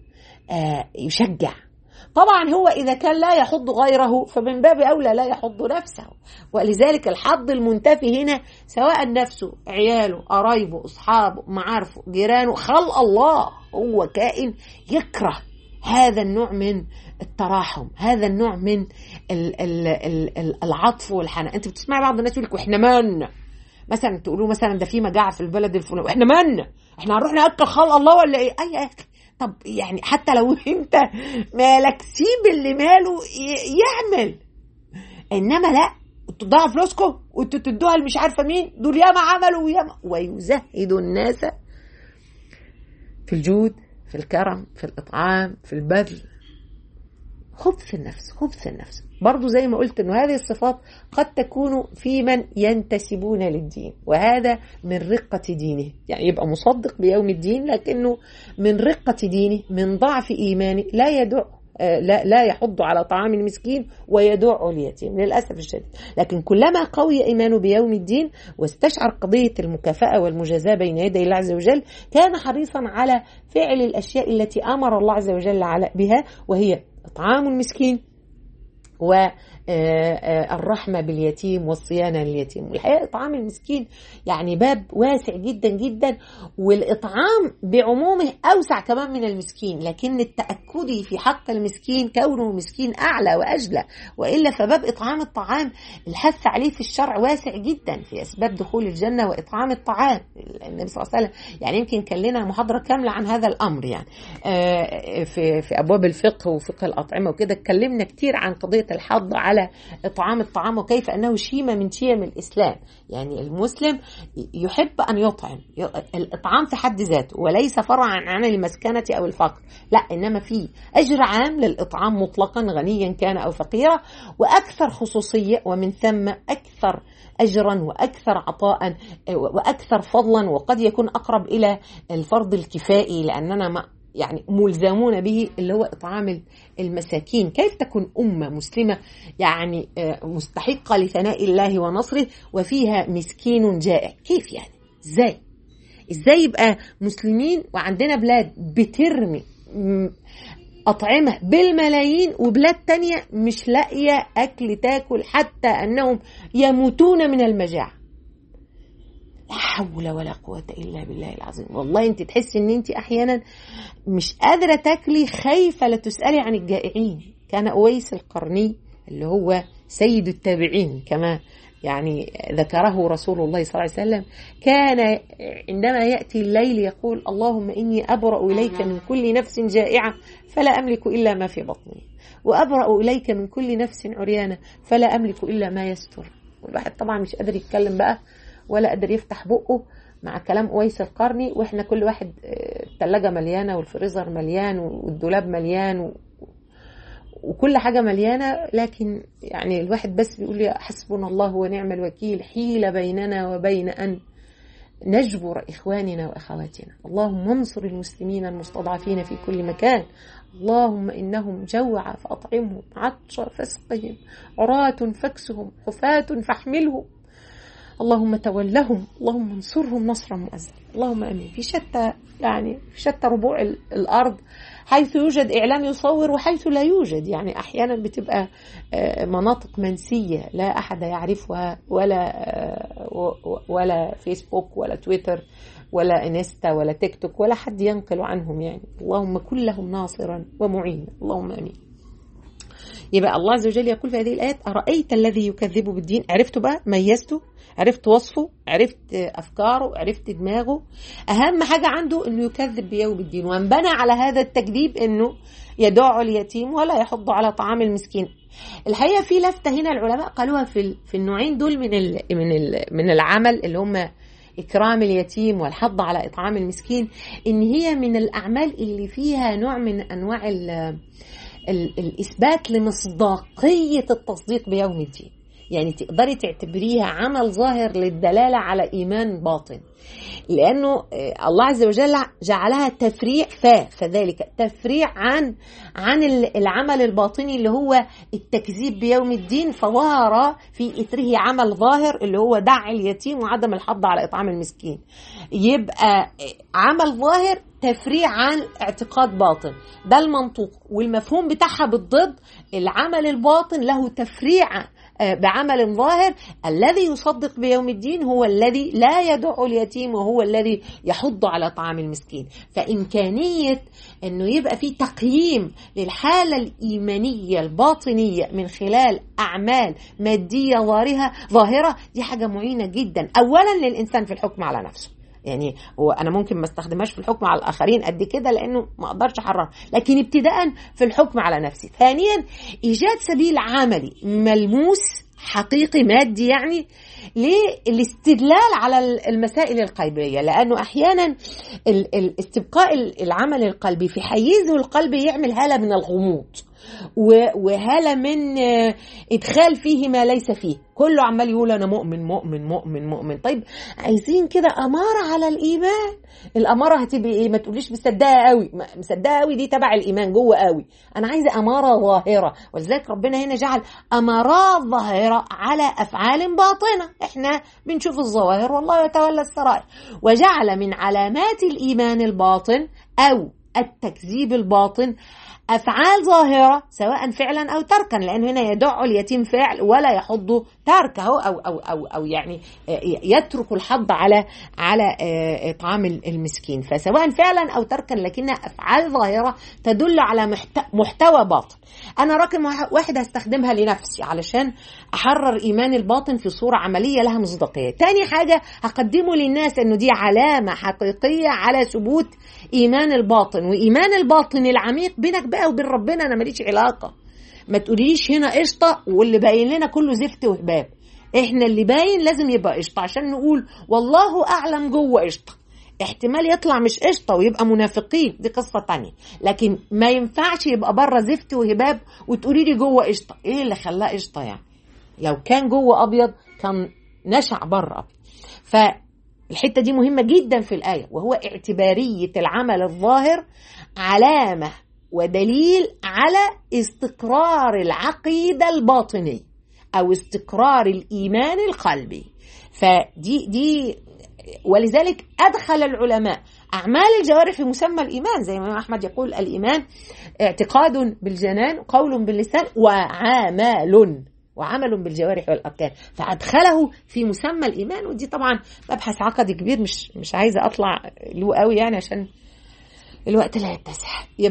آه يشجع طبعا هو اذا كان لا يحض غيره فمن باب اولى لا يحض نفسه ولذلك الحض المنتفي هنا سواء نفسه عياله قرايبه اصحابه معارفه جيرانه خلق الله هو كائن يكره هذا النوع من التراحم هذا النوع من ال ال ال العطف والحنان انت بتسمعي بعض الناس يقول لك واحنا مالنا مثلا تقولوا مثلا ده في مجاعه في البلد الفلاني واحنا مالنا احنا هنروح ناكل خلق الله ولا ايه اي يا اخي طب يعني حتى لو انت مالك سيب اللي ماله يعمل انما لا انتوا تضيعوا فلوسكم وانتوا تدوها مش عارفه مين دول ياما عملوا وياما ويزهد الناس في الجود في الكرم في الاطعام في البذل خبث النفس خبث النفس برضو زي ما قلت انه هذه الصفات قد تكون في من ينتسبون للدين وهذا من رقة دينه يعني يبقى مصدق بيوم الدين لكنه من رقة دينه من ضعف إيمانه لا يدع لا لا يحض على طعام المسكين ويدع اليتيم للاسف الشديد لكن كلما قوي ايمانه بيوم الدين واستشعر قضيه المكافاه والمجازاه بين يدي الله عز وجل كان حريصا على فعل الاشياء التي امر الله عز وجل على بها وهي اطعام المسكين والرحمة باليتيم والصيانة لليتيم والحقيقة إطعام المسكين يعني باب واسع جدا جدا والإطعام بعمومه أوسع كمان من المسكين لكن التأكد في حق المسكين كونه مسكين أعلى وأجلى وإلا فباب إطعام الطعام الحث عليه في الشرع واسع جدا في أسباب دخول الجنة وإطعام الطعام النبي صلى الله عليه وسلم يعني يمكن كان لنا محاضرة كاملة عن هذا الأمر يعني في في أبواب الفقه وفقه الأطعمة وكده اتكلمنا كتير عن قضية الحض على إطعام الطعام وكيف أنه شيمة من شيم الإسلام يعني المسلم يحب أن يطعم الإطعام في حد ذاته وليس فرعا عن المسكنة أو الفقر لا إنما في أجر عام للإطعام مطلقا غنيا كان أو فقيرا وأكثر خصوصية ومن ثم أكثر اجرا واكثر عطاء واكثر فضلا وقد يكون اقرب الى الفرض الكفائي لاننا ما يعني ملزمون به اللي هو اطعام المساكين كيف تكون امه مسلمه يعني مستحقه لثناء الله ونصره وفيها مسكين جائع كيف يعني ازاي ازاي يبقى مسلمين وعندنا بلاد بترمي أطعمة بالملايين وبلاد تانية مش لاقية أكل تاكل حتى أنهم يموتون من المجاعة لا حول ولا قوة إلا بالله العظيم والله أنت تحسي أن أنت أحيانا مش قادرة تاكلي خايفة لا تسألي عن الجائعين كان أويس القرني اللي هو سيد التابعين كما يعني ذكره رسول الله صلى الله عليه وسلم كان عندما يأتي الليل يقول اللهم إني أبرأ إليك من كل نفس جائعة فلا أملك إلا ما في بطني وأبرأ إليك من كل نفس عريانة فلا أملك إلا ما يستر الواحد طبعا مش قادر يتكلم بقى ولا قادر يفتح بقه مع كلام أويس القرني وإحنا كل واحد الثلاجة مليانة والفريزر مليان والدولاب مليان و... وكل حاجة مليانة لكن يعني الواحد بس بيقول لي حسبنا الله ونعم الوكيل حيل بيننا وبين أن نجبر إخواننا وأخواتنا اللهم انصر المسلمين المستضعفين في كل مكان اللهم إنهم جوع فأطعمهم عطش فاسقهم عراة فاكسهم حفاة فاحملهم اللهم تولهم اللهم انصرهم نصرا مؤزرا اللهم امين في شتى يعني في شتى ربوع الارض حيث يوجد اعلام يصور وحيث لا يوجد يعني احيانا بتبقى مناطق منسيه لا احد يعرفها ولا ولا فيسبوك ولا تويتر ولا انستا ولا تيك توك ولا حد ينقل عنهم يعني اللهم كن لهم ناصرا ومعينا اللهم امين يبقى الله عز وجل يقول في هذه الآيات أرأيت الذي يكذب بالدين عرفته بقى ميزته عرفت وصفه عرفت أفكاره عرفت دماغه أهم حاجة عنده أنه يكذب بيوم الدين وانبنى على هذا التكذيب أنه يدع اليتيم ولا يحض على طعام المسكين الحقيقة في لفتة هنا العلماء قالوها في في النوعين دول من ال من ال من العمل اللي هم إكرام اليتيم والحض على إطعام المسكين إن هي من الأعمال اللي فيها نوع من أنواع الإثبات لمصداقية التصديق بيوم الدين يعني تقدري تعتبريها عمل ظاهر للدلالة على إيمان باطن لأنه الله عز وجل جعلها تفريع فا فذلك تفريع عن عن العمل الباطني اللي هو التكذيب بيوم الدين فظهر في إثره عمل ظاهر اللي هو دع اليتيم وعدم الحض على إطعام المسكين يبقى عمل ظاهر تفريع عن اعتقاد باطن ده المنطوق والمفهوم بتاعها بالضد العمل الباطن له تفريع بعمل ظاهر الذي يصدق بيوم الدين هو الذي لا يدع اليتيم وهو الذي يحض على طعام المسكين فإمكانية أنه يبقى في تقييم للحالة الإيمانية الباطنية من خلال أعمال مادية ظاهرة ظاهرة دي حاجة معينة جدا أولا للإنسان في الحكم على نفسه يعني هو انا ممكن ما استخدمهاش في الحكم على الاخرين قد كده لانه ما اقدرش احرر لكن ابتداء في الحكم على نفسي ثانيا ايجاد سبيل عملي ملموس حقيقي مادي يعني للاستدلال على المسائل القلبية لأنه أحيانا استبقاء العمل القلبي في حيزه القلبي يعمل هالة من الغموض وهالة من إدخال فيه ما ليس فيه كله عمال يقول أنا مؤمن مؤمن مؤمن مؤمن طيب عايزين كده أمارة على الإيمان الأمارة هتبقى إيه ما تقوليش مصدقة قوي مصدقة قوي دي تبع الإيمان جوه قوي أنا عايزة أمارة ظاهرة ولذلك ربنا هنا جعل أمارات ظاهرة على أفعال باطنة إحنا بنشوف الظواهر والله يتولى السرائر وجعل من علامات الإيمان الباطن أو التكذيب الباطن أفعال ظاهرة سواء فعلا أو تركا لأن هنا يدع اليتيم فعل ولا يحض تركه أو أو أو أو يعني يترك الحض على على إطعام المسكين فسواء فعلا أو تركا لكنها أفعال ظاهرة تدل على محتوى باطن أنا رقم واحد هستخدمها لنفسي علشان أحرر إيمان الباطن في صورة عملية لها مصداقية تاني حاجة هقدمه للناس أنه دي علامة حقيقية على ثبوت إيمان الباطن وإيمان الباطن العميق بينك بقى وبين ربنا أنا ماليش علاقة ما تقوليش هنا قشطة واللي باين لنا كله زفت وهباب احنا اللي باين لازم يبقى قشطة عشان نقول والله أعلم جوه قشطة احتمال يطلع مش قشطة ويبقى منافقين دي قصة تانية لكن ما ينفعش يبقى بره زفت وهباب وتقولي لي جوه قشطة ايه اللي خلاه قشطة يعني لو كان جوه أبيض كان نشع بره أبيض فالحتة دي مهمة جدا في الآية وهو اعتبارية العمل الظاهر علامة ودليل على استقرار العقيدة الباطنية أو استقرار الإيمان القلبي فدي دي ولذلك أدخل العلماء أعمال الجوارح في مسمى الإيمان زي ما أحمد يقول الإيمان اعتقاد بالجنان قول باللسان وعمل وعمل بالجوارح والأركان فأدخله في مسمى الإيمان ودي طبعا مبحث عقدي كبير مش مش عايزة أطلع له قوي يعني عشان الوقت لا يتسع يبقى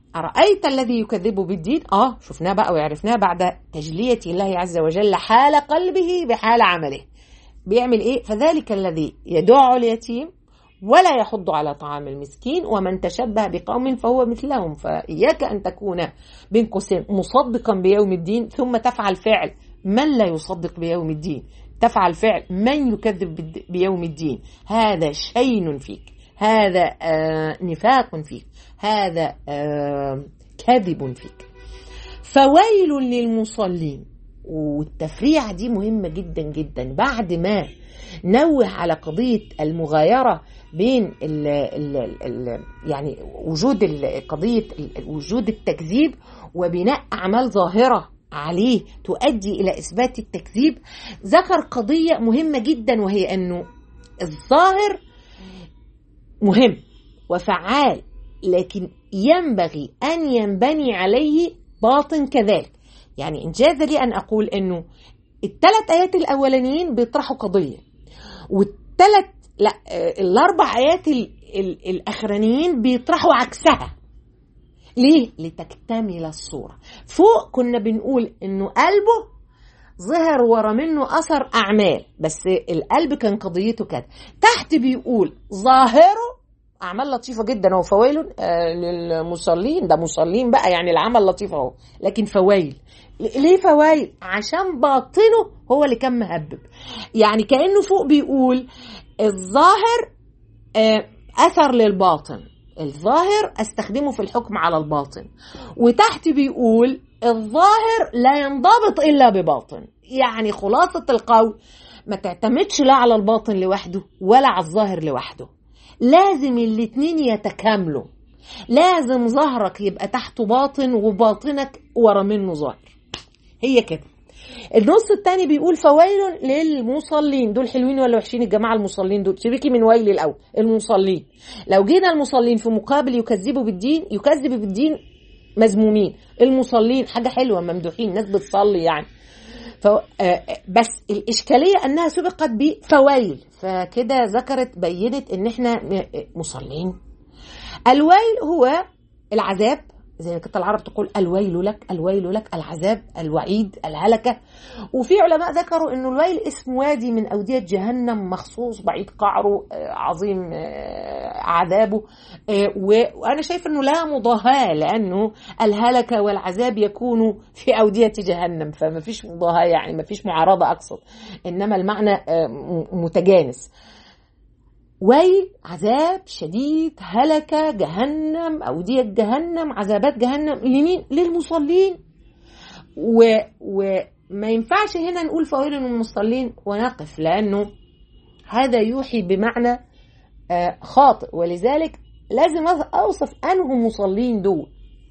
أرأيت الذي يكذب بالدين؟ آه شفناه بقى وعرفناه بعد تجلية الله عز وجل حال قلبه بحال عمله بيعمل إيه؟ فذلك الذي يدع اليتيم ولا يحض على طعام المسكين ومن تشبه بقوم فهو مثلهم فإياك أن تكون بين قوسين مصدقا بيوم الدين ثم تفعل فعل من لا يصدق بيوم الدين تفعل فعل من يكذب بيوم الدين هذا شين فيك هذا آه نفاق فيك هذا آه كذب فيك فويل للمصلين والتفريعة دي مهمة جدا جدا بعد ما نوه على قضية المغايرة بين ال ال ال يعني وجود قضية وجود التكذيب وبناء أعمال ظاهرة عليه تؤدي إلى إثبات التكذيب ذكر قضية مهمة جدا وهي أنه الظاهر مهم وفعال لكن ينبغي أن ينبني عليه باطن كذلك يعني إن جاز لي أن أقول أنه الثلاث آيات الأولانيين بيطرحوا قضية والثلاث لا الأربع آيات ال ال الأخرانيين بيطرحوا عكسها ليه؟ لتكتمل الصورة فوق كنا بنقول إنه قلبه ظهر ورا منه أثر أعمال بس القلب كان قضيته كده تحت بيقول ظاهره أعمال لطيفة جدا هو فويل آه للمصلين ده مصلين بقى يعني العمل لطيف أهو لكن فويل ليه فويل؟ عشان باطنه هو اللي كان مهبب يعني كأنه فوق بيقول الظاهر آه أثر للباطن الظاهر استخدمه في الحكم على الباطن وتحت بيقول الظاهر لا ينضبط الا بباطن يعني خلاصه القول ما تعتمدش لا على الباطن لوحده ولا على الظاهر لوحده لازم الاتنين يتكاملوا لازم ظهرك يبقى تحته باطن وباطنك ورا منه ظاهر هي كده النص الثاني بيقول فويل للمصلين دول حلوين ولا وحشين الجماعه المصلين دول سيبكي من ويل الاول المصلين لو جينا المصلين في مقابل يكذبوا بالدين يكذب بالدين مذمومين المصلين حاجه حلوه ممدوحين ناس بتصلي يعني ف... بس الاشكاليه انها سبقت بفويل فكده ذكرت بينت ان احنا مصلين الويل هو العذاب زي ما كانت العرب تقول الويل لك الويل لك العذاب الوعيد الهلكة وفي علماء ذكروا انه الويل اسم وادي من اودية جهنم مخصوص بعيد قعره عظيم عذابه وانا شايف انه لا مضاهاة لانه الهلكة والعذاب يكونوا في اودية جهنم فما فيش مضاهاة يعني ما فيش معارضة اقصد انما المعنى متجانس ويل عذاب شديد هلكة جهنم أودية جهنم عذابات جهنم لمين؟ للمصلين و... وما ينفعش هنا نقول فويل للمصلين ونقف لأنه هذا يوحي بمعنى خاطئ ولذلك لازم أوصف أنه مصلين دول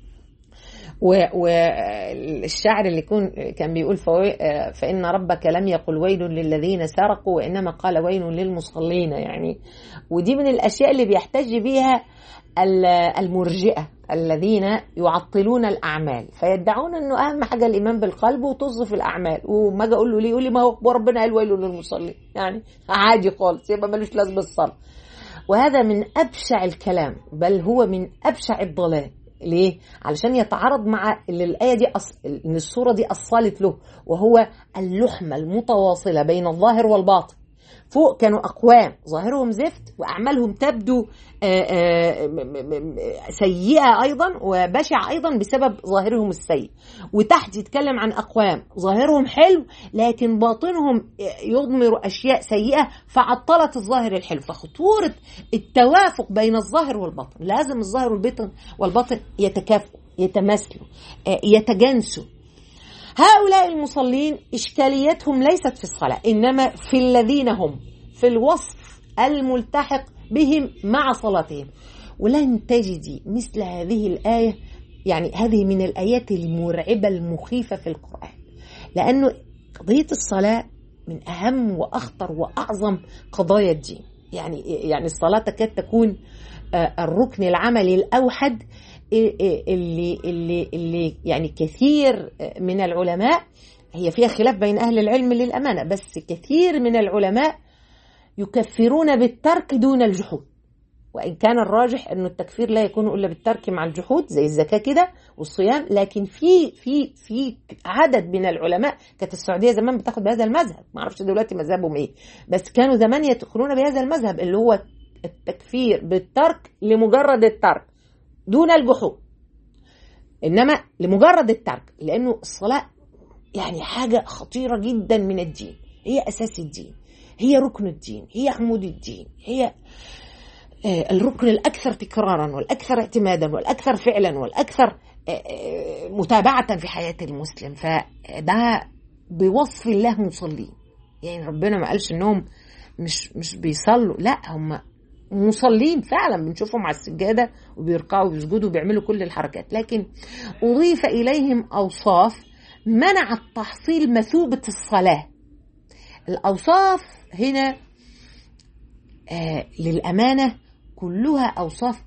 والشعر اللي يكون كان بيقول فإن ربك لم يقل ويل للذين سرقوا وإنما قال ويل للمصلين يعني ودي من الأشياء اللي بيحتج بيها المرجئة الذين يعطلون الأعمال فيدعون أنه أهم حاجة الإيمان بالقلب وتصف الأعمال وما أجي أقول له ليه يقول لي ما هو ربنا قال ويل للمصلين يعني عادي خالص يبقى ملوش لازمة الصلاة وهذا من أبشع الكلام بل هو من أبشع الضلال ليه؟ علشان يتعارض مع اللي الآية دي أص... إن الصورة دي أصلت له وهو اللحمة المتواصلة بين الظاهر والباطن فوق كانوا أقوام ظاهرهم زفت وأعمالهم تبدو سيئة أيضا وبشعة أيضا بسبب ظاهرهم السيء وتحت يتكلم عن أقوام ظاهرهم حلو لكن باطنهم يضمر أشياء سيئة فعطلت الظاهر الحلو فخطورة التوافق بين الظاهر والباطن لازم الظاهر والباطن والباطن يتكافئوا يتماثلوا يتجانسوا هؤلاء المصلين إشكاليتهم ليست في الصلاة إنما في الذين هم في الوصف الملتحق بهم مع صلاتهم ولن تجدي مثل هذه الآية يعني هذه من الآيات المرعبة المخيفة في القرآن لأنه قضية الصلاة من أهم وأخطر وأعظم قضايا الدين يعني يعني الصلاة تكاد تكون الركن العملي الأوحد اللي اللي اللي يعني كثير من العلماء هي فيها خلاف بين اهل العلم للامانه بس كثير من العلماء يكفرون بالترك دون الجحود وإن كان الراجح أنه التكفير لا يكون إلا بالترك مع الجحود زي الزكاة كده والصيام لكن في في في عدد من العلماء كانت السعودية زمان بتاخد بهذا المذهب ما أعرفش دلوقتي مذهبهم إيه بس كانوا زمان يدخلون بهذا المذهب اللي هو التكفير بالترك لمجرد الترك دون الجحود إنما لمجرد الترك لأنه الصلاة يعني حاجة خطيرة جدا من الدين هي أساس الدين هي ركن الدين هي عمود الدين هي الركن الأكثر تكرارا والأكثر اعتمادا والأكثر فعلا والأكثر متابعة في حياة المسلم فده بوصف الله مصلين يعني ربنا ما قالش انهم مش مش بيصلوا لا هم مصلين فعلا بنشوفهم على السجاده وبيركعوا وبيسجدوا وبيعملوا كل الحركات لكن اضيف اليهم اوصاف منعت تحصيل مثوبه الصلاه الاوصاف هنا آه للامانه كلها اوصاف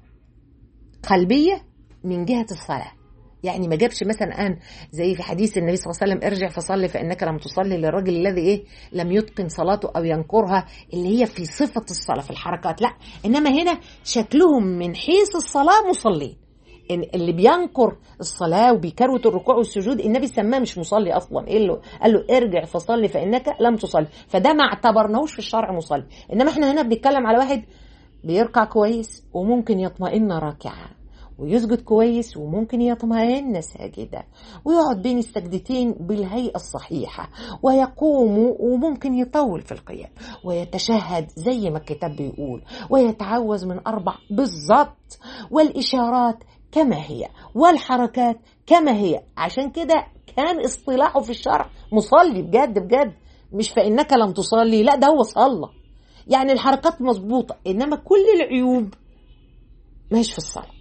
قلبيه من جهه الصلاه يعني ما جابش مثلا ان زي في حديث النبي صلى الله عليه وسلم ارجع فصلي فانك لم تصلي للرجل الذي ايه لم يتقن صلاته او ينكرها اللي هي في صفه الصلاه في الحركات لا انما هنا شكلهم من حيث الصلاه مصلين إن اللي بينكر الصلاه وبيكروت الركوع والسجود النبي سماه مش مصلي اصلا قال له قال له ارجع فصلي فانك لم تصلي فده ما اعتبرناهوش في الشرع مصلي انما احنا هنا بنتكلم على واحد بيركع كويس وممكن يطمئن راكعا ويسجد كويس وممكن يطمئن ساجدا ويقعد بين السجدتين بالهيئة الصحيحة ويقوم وممكن يطول في القيام ويتشهد زي ما الكتاب بيقول ويتعوذ من أربع بالظبط والإشارات كما هي والحركات كما هي عشان كده كان اصطلاحه في الشرع مصلي بجد بجد مش فإنك لم تصلي لا ده هو صلى يعني الحركات مظبوطة إنما كل العيوب مش في الصلاة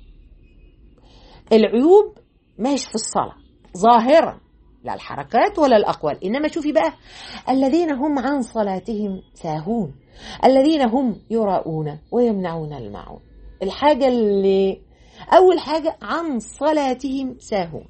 العيوب مش في الصلاة ظاهرا لا الحركات ولا الأقوال إنما شوفي بقى الذين هم عن صلاتهم ساهون الذين هم يراؤون ويمنعون المعون الحاجة اللي أول حاجة عن صلاتهم ساهون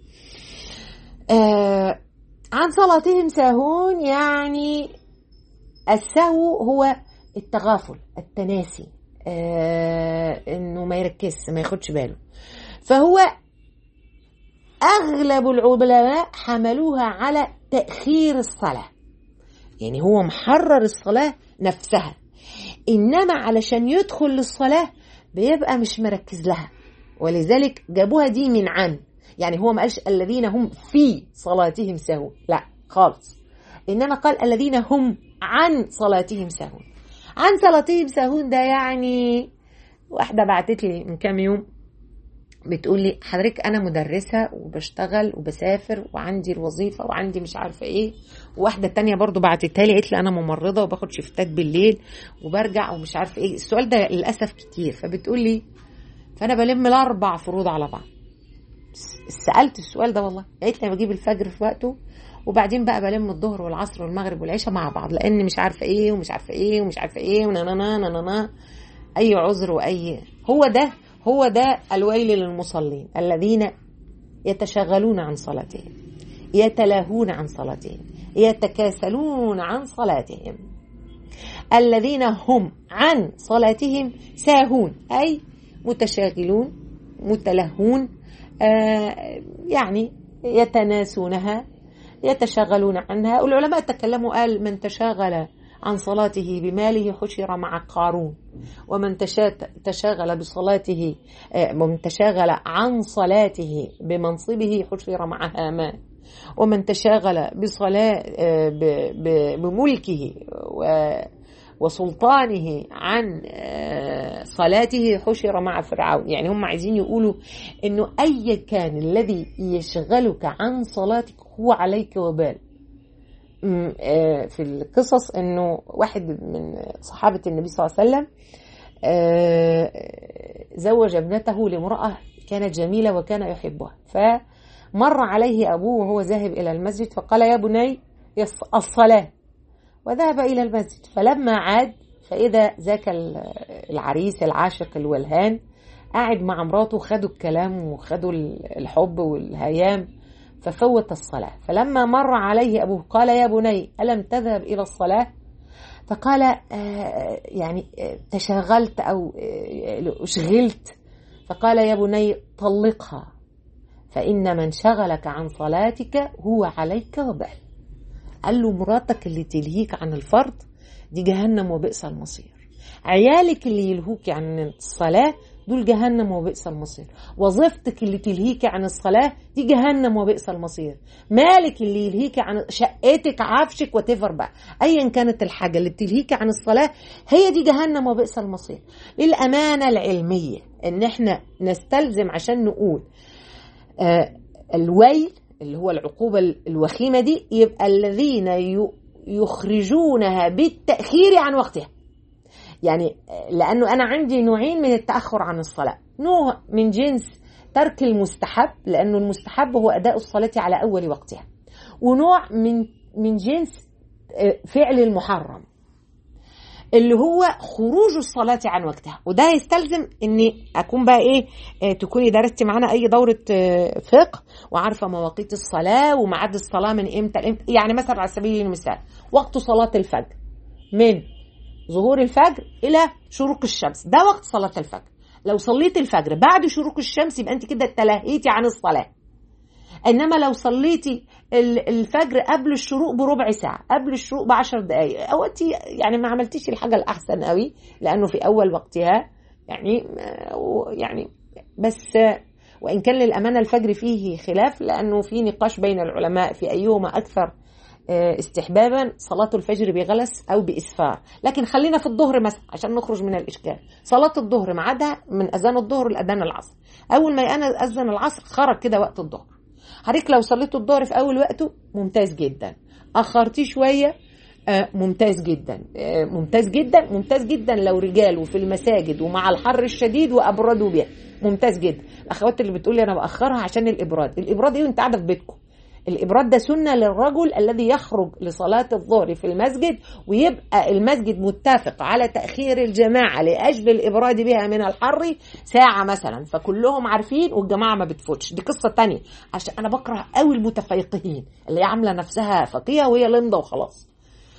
آه عن صلاتهم ساهون يعني السهو هو التغافل التناسي آه انه ما يركزش ما ياخدش باله فهو اغلب العلماء حملوها على تاخير الصلاه يعني هو محرر الصلاه نفسها انما علشان يدخل للصلاه بيبقى مش مركز لها ولذلك جابوها دي من عن يعني هو ما قالش الذين هم في صلاتهم سهون لا خالص انما قال الذين هم عن صلاتهم سهون عن صلاتهم سهون ده يعني واحده بعتت لي من كام يوم بتقول لي حضرتك انا مدرسه وبشتغل وبسافر وعندي الوظيفه وعندي مش عارفه ايه وواحده تانية برضو بعتتها لي قالت لي انا ممرضه وباخد شفتات بالليل وبرجع ومش عارفه ايه السؤال ده للاسف كتير فبتقول لي فانا بلم الاربع فروض على بعض سالت السؤال ده والله قالت لي بجيب الفجر في وقته وبعدين بقى بلم الظهر والعصر والمغرب والعشاء مع بعض لان مش عارفه ايه ومش عارفه ايه ومش عارفه ايه ونانا نانا اي عذر واي هو ده هو ده الويل للمصلين الذين يتشغلون عن صلاتهم يتلاهون عن صلاتهم يتكاسلون عن صلاتهم الذين هم عن صلاتهم ساهون أي متشاغلون متلهون آه يعني يتناسونها يتشاغلون عنها والعلماء تكلموا قال من تشاغل عن صلاته بماله حشر مع قارون ومن تشاغل بصلاته ومن تشاغل عن صلاته بمنصبه حشر مع هامان ومن تشاغل بصلاة بملكه وسلطانه عن صلاته حشر مع فرعون يعني هم عايزين يقولوا انه اي كان الذي يشغلك عن صلاتك هو عليك وبال في القصص انه واحد من صحابه النبي صلى الله عليه وسلم زوج ابنته لامراه كانت جميله وكان يحبها فمر عليه ابوه وهو ذاهب الى المسجد فقال يا بني الصلاه وذهب الى المسجد فلما عاد فاذا ذاك العريس العاشق الولهان قاعد مع مراته خدوا الكلام وخدوا الحب والهيام ففوت الصلاة فلما مر عليه أبوه قال يا بني ألم تذهب إلى الصلاة فقال آه، يعني آه، تشاغلت أو آه، أشغلت فقال يا بني طلقها فإن من شغلك عن صلاتك هو عليك وبال قال له مراتك اللي تلهيك عن الفرض دي جهنم وبئس المصير عيالك اللي يلهوك عن الصلاة دول جهنم وبئس المصير وظيفتك اللي تلهيك عن الصلاة دي جهنم وبئس المصير مالك اللي يلهيك عن شقتك عفشك وتفر بقى ايا كانت الحاجة اللي بتلهيك عن الصلاة هي دي جهنم وبئس المصير للأمانة العلمية ان احنا نستلزم عشان نقول آه الويل اللي هو العقوبة الوخيمة دي يبقى الذين ي- يخرجونها بالتأخير عن وقتها يعني لأنه أنا عندي نوعين من التأخر عن الصلاة نوع من جنس ترك المستحب لأنه المستحب هو أداء الصلاة على أول وقتها ونوع من من جنس آه، فعل المحرم اللي هو خروج الصلاة عن وقتها وده يستلزم اني اكون بقى ايه آه، تكوني درستي معانا اي دورة آه، فقه وعارفة مواقيت الصلاة وميعاد الصلاة من امتى لامتى يعني مثلا على سبيل المثال وقت صلاة الفجر من ظهور الفجر الى شروق الشمس ده وقت صلاة الفجر لو صليت الفجر بعد شروق الشمس يبقى انت كده تلهيتي عن الصلاة انما لو صليتي ال- الفجر قبل الشروق بربع ساعه قبل الشروق بعشر دقائق او انت يعني ما عملتيش الحاجه الاحسن قوي لانه في اول وقتها يعني آه، يعني بس آه، وان كان للامانه الفجر فيه خلاف لانه في نقاش بين العلماء في ايهما اكثر آه، استحبابا صلاة الفجر بغلس أو بإسفار لكن خلينا في الظهر مثلا عشان نخرج من الإشكال صلاة الظهر ميعادها من أذان الظهر لأذان العصر أول ما أنا أذن العصر خرج كده وقت الظهر حضرتك لو صليت الظهر في اول وقته ممتاز جدا اخرتيه شويه آه، ممتاز جدا آه، ممتاز جدا ممتاز جدا لو رجال وفي المساجد ومع الحر الشديد وابردوا بها ممتاز جدا الاخوات اللي بتقولي انا باخرها عشان الابراد الابراد ايه وانت قاعده في بيتكم الإبراد ده سنة للرجل الذي يخرج لصلاة الظهر في المسجد ويبقى المسجد متفق على تأخير الجماعة لأجل الإبراد بها من الحر ساعة مثلا فكلهم عارفين والجماعة ما بتفوتش دي قصة تانية عشان أنا بكره قوي المتفيقين اللي هي عاملة نفسها فقيهة وهي لمضة وخلاص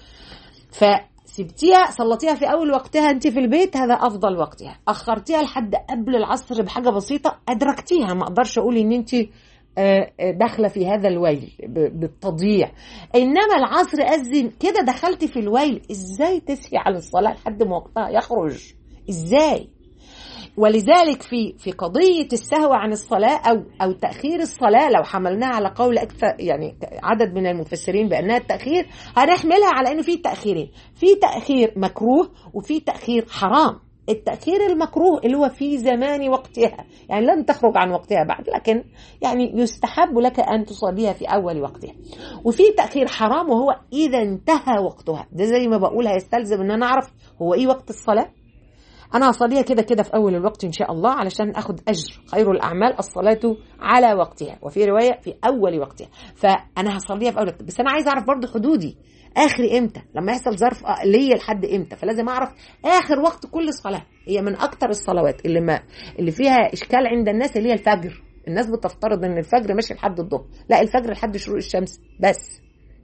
فسبتيها صلتيها في اول وقتها انت في البيت هذا افضل وقتها اخرتيها لحد قبل العصر بحاجه بسيطه ادركتيها ما اقدرش اقول ان انت آه، آه، داخله في هذا الويل ب- بالتضييع انما العصر اذن كده دخلتي في الويل ازاي تسهي على الصلاه لحد ما وقتها يخرج ازاي ولذلك في في قضيه السهو عن الصلاه او او تاخير الصلاه لو حملناها على قول اكثر يعني عدد من المفسرين بانها التاخير هنحملها على انه في تاخيرين في تاخير مكروه وفي تاخير حرام التأخير المكروه اللي هو في زمان وقتها يعني لن تخرج عن وقتها بعد لكن يعني يستحب لك أن تصليها في أول وقتها وفي تأخير حرام وهو إذا انتهى وقتها ده زي ما بقول هيستلزم أن أنا أعرف هو إيه وقت الصلاة انا هصليها كده كده في اول الوقت ان شاء الله علشان اخد اجر خير الاعمال الصلاه على وقتها وفي روايه في اول وقتها فانا هصليها في اول وقت بس انا عايز اعرف برضو حدودي اخر امتى لما يحصل ظرف ليا لحد امتى فلازم اعرف اخر وقت كل صلاه هي من اكتر الصلوات اللي ما اللي فيها اشكال عند الناس اللي هي الفجر الناس بتفترض ان الفجر ماشي لحد الظهر لا الفجر لحد شروق الشمس بس